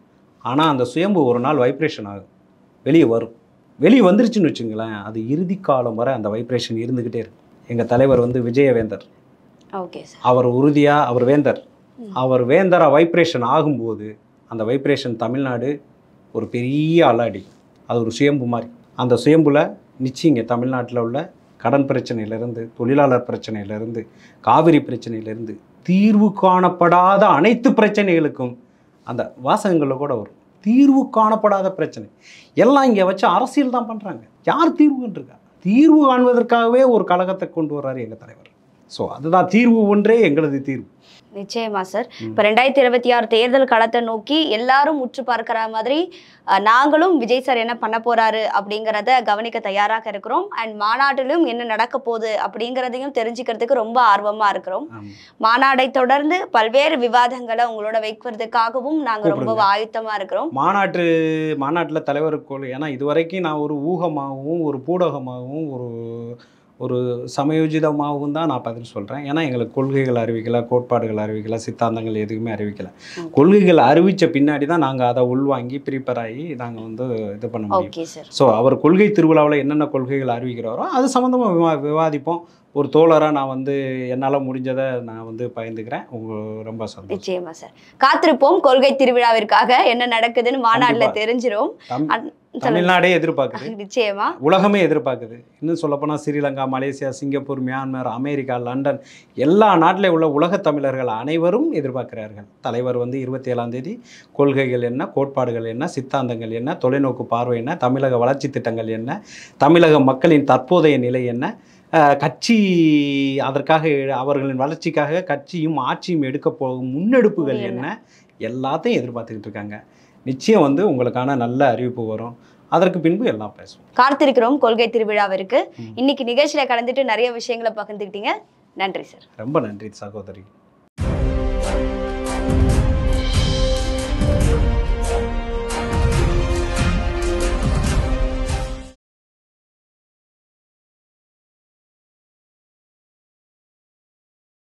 ஆனால் அந்த சுயம்பு ஒரு நாள் வைப்ரேஷன் ஆகும் வெளியே வரும் வெளியே வந்துருச்சுன்னு வச்சுங்களேன் அது இறுதி காலம் வரை அந்த வைப்ரேஷன் இருந்துக்கிட்டே இருக்கும் எங்கள் தலைவர் வந்து விஜயவேந்தர் ஓகே சார் அவர் உறுதியாக அவர் வேந்தர் ம். அவர் வேந்தராக வைப்ரேஷன் ஆகும்போது அந்த வைப்ரேஷன் தமிழ்நாடு ஒரு பெரிய அலாடி அது ஒரு சுயம்பு மாதிரி அந்த சுயம்புல நிச்சயங்க தமிழ்நாட்டில் உள்ள கடன் பிரச்சனையிலேருந்து தொழிலாளர் பிரச்சனையிலேருந்து காவிரி பிரச்சனையிலேருந்து தீர்வு காணப்படாத அனைத்து பிரச்சனைகளுக்கும் அந்த வாசகங்களில் கூட வரும் தீர்வு காணப்படாத பிரச்சனை எல்லாம் இங்கே வச்சு அரசியல் தான் பண்ணுறாங்க யார் தீர்வு கண்டிருக்கா தீர்வு காண்பதற்காகவே ஒரு கழகத்தை கொண்டு வர்றாரு எங்கள் தலைவர் ஸோ அதுதான் தீர்வு ஒன்றே எங்களது தீர்வு நிச்சயமா சார் ம். இப்போ ரெண்டாயிரத்தி இருபத்தி ஆறு தேர்தல் களத்தை நோக்கி எல்லாரும் உற்று பார்க்கிற மாதிரி அஹ், நாங்களும் விஜய் சார் என்ன பண்ண போறாரு அப்படிங்கிறத கவனிக்க தயாராக இருக்கிறோம் அண்ட் மாநாட்டிலும் என்ன நடக்க போகுது அப்படிங்கிறதையும் தெரிஞ்சுக்கிறதுக்கு ரொம்ப ஆர்வமா இருக்கிறோம் ஆமாம் மாநாடை தொடர்ந்து பல்வேறு விவாதங்களை உங்களோட வைக்கிறதுக்காகவும் நாங்க ரொம்ப கூப்பிடுங்க. ஆயுத்தமா இருக்கிறோம் மாநாட்டு மாநாட்டில் தலைவர் கொள் ஏன்னா இதுவரைக்கும் நான் ஒரு ஊகமாகவும் ஒரு பூடகமாகவும் ஒரு ஒரு சமயோஜிதமாகவும் தான் நான் பதில் சொல்கிறேன் ஏன்னா எங்களுக்கு கொள்கைகள் அறிவிக்கல கோட்பாடுகள் அறிவிக்கல சித்தாந்தங்கள் எதுவுமே அறிவிக்கல ம். கொள்கைகள் அறிவித்த பின்னாடி தான் நாங்கள் அதை உள்வாங்கி ப்ரிப்பேர் ஆகி நாங்கள் வந்து இது பண்ண முடியும் ஓகே சார் ஸோ அவர் கொள்கை திருவிழாவில் என்னென்ன கொள்கைகள் அறிவிக்கிறாரோ அது சம்மந்தமாக விவா விவாதிப்போம் ஒரு தோழராக நான் வந்து என்னால் முடிஞ்சதை நான் வந்து பயந்துக்கிறேன் உங்கள் ரொம்ப சந்தோஷம் நிச்சயமா சார் காத்திருப்போம் கொள்கை திருவிழாவிற்காக என்ன நடக்குதுன்னு மாநாட்டுல கண்டிப்பா. தெரிஞ்சிரும் தம்- அன்- சொல்லுங்க. தமிழ்நாடே எதிர்பார்க்குது நிச்சயமா உலகமே எதிர்பார்க்குது இன்னும் சொல்லப்போனால் Sri Lanka Malaysia Singapore Myanmar America London எல்லா நாட்டிலே உள்ள உலகத் தமிழர்கள் அனைவரும் எதிர்பார்க்கிறார்கள் தலைவர் வந்து இருபத்தி ஏழாம் தேதி கொள்கைகள் என்ன கோட்பாடுகள் என்ன சித்தாந்தங்கள் என்ன தொலைநோக்கு பார்வை என்ன தமிழக வளர்ச்சி திட்டங்கள் என்ன தமிழக மக்களின் தற்போதைய நிலை என்ன அஹ், கட்சி அதற்காக எ- அவர்களின் வளர்ச்சிக்காக கட்சியும் ஆட்சியும் எடுக்க போகும் முன்னெடுப்புகள் இது என்ன எல்லாத்தையும் எதிர்பார்த்துக்கிட்டு இருக்காங்க நிச்சயம் வந்து உங்களுக்கான நல்ல அறிவிப்பு வரும் அதற்கு பின்பு எல்லாம் பேசுவோம் காத்திருக்கிறோம் கொள்கை திருவிழாவிற்கு ம். இன்னைக்கு நிகழ்ச்சியில கலந்துட்டு நிறைய விஷயங்களை பகிர்ந்துக்கிட்டீங்க நன்றி சார் ரொம்ப நன்றி சகோதரி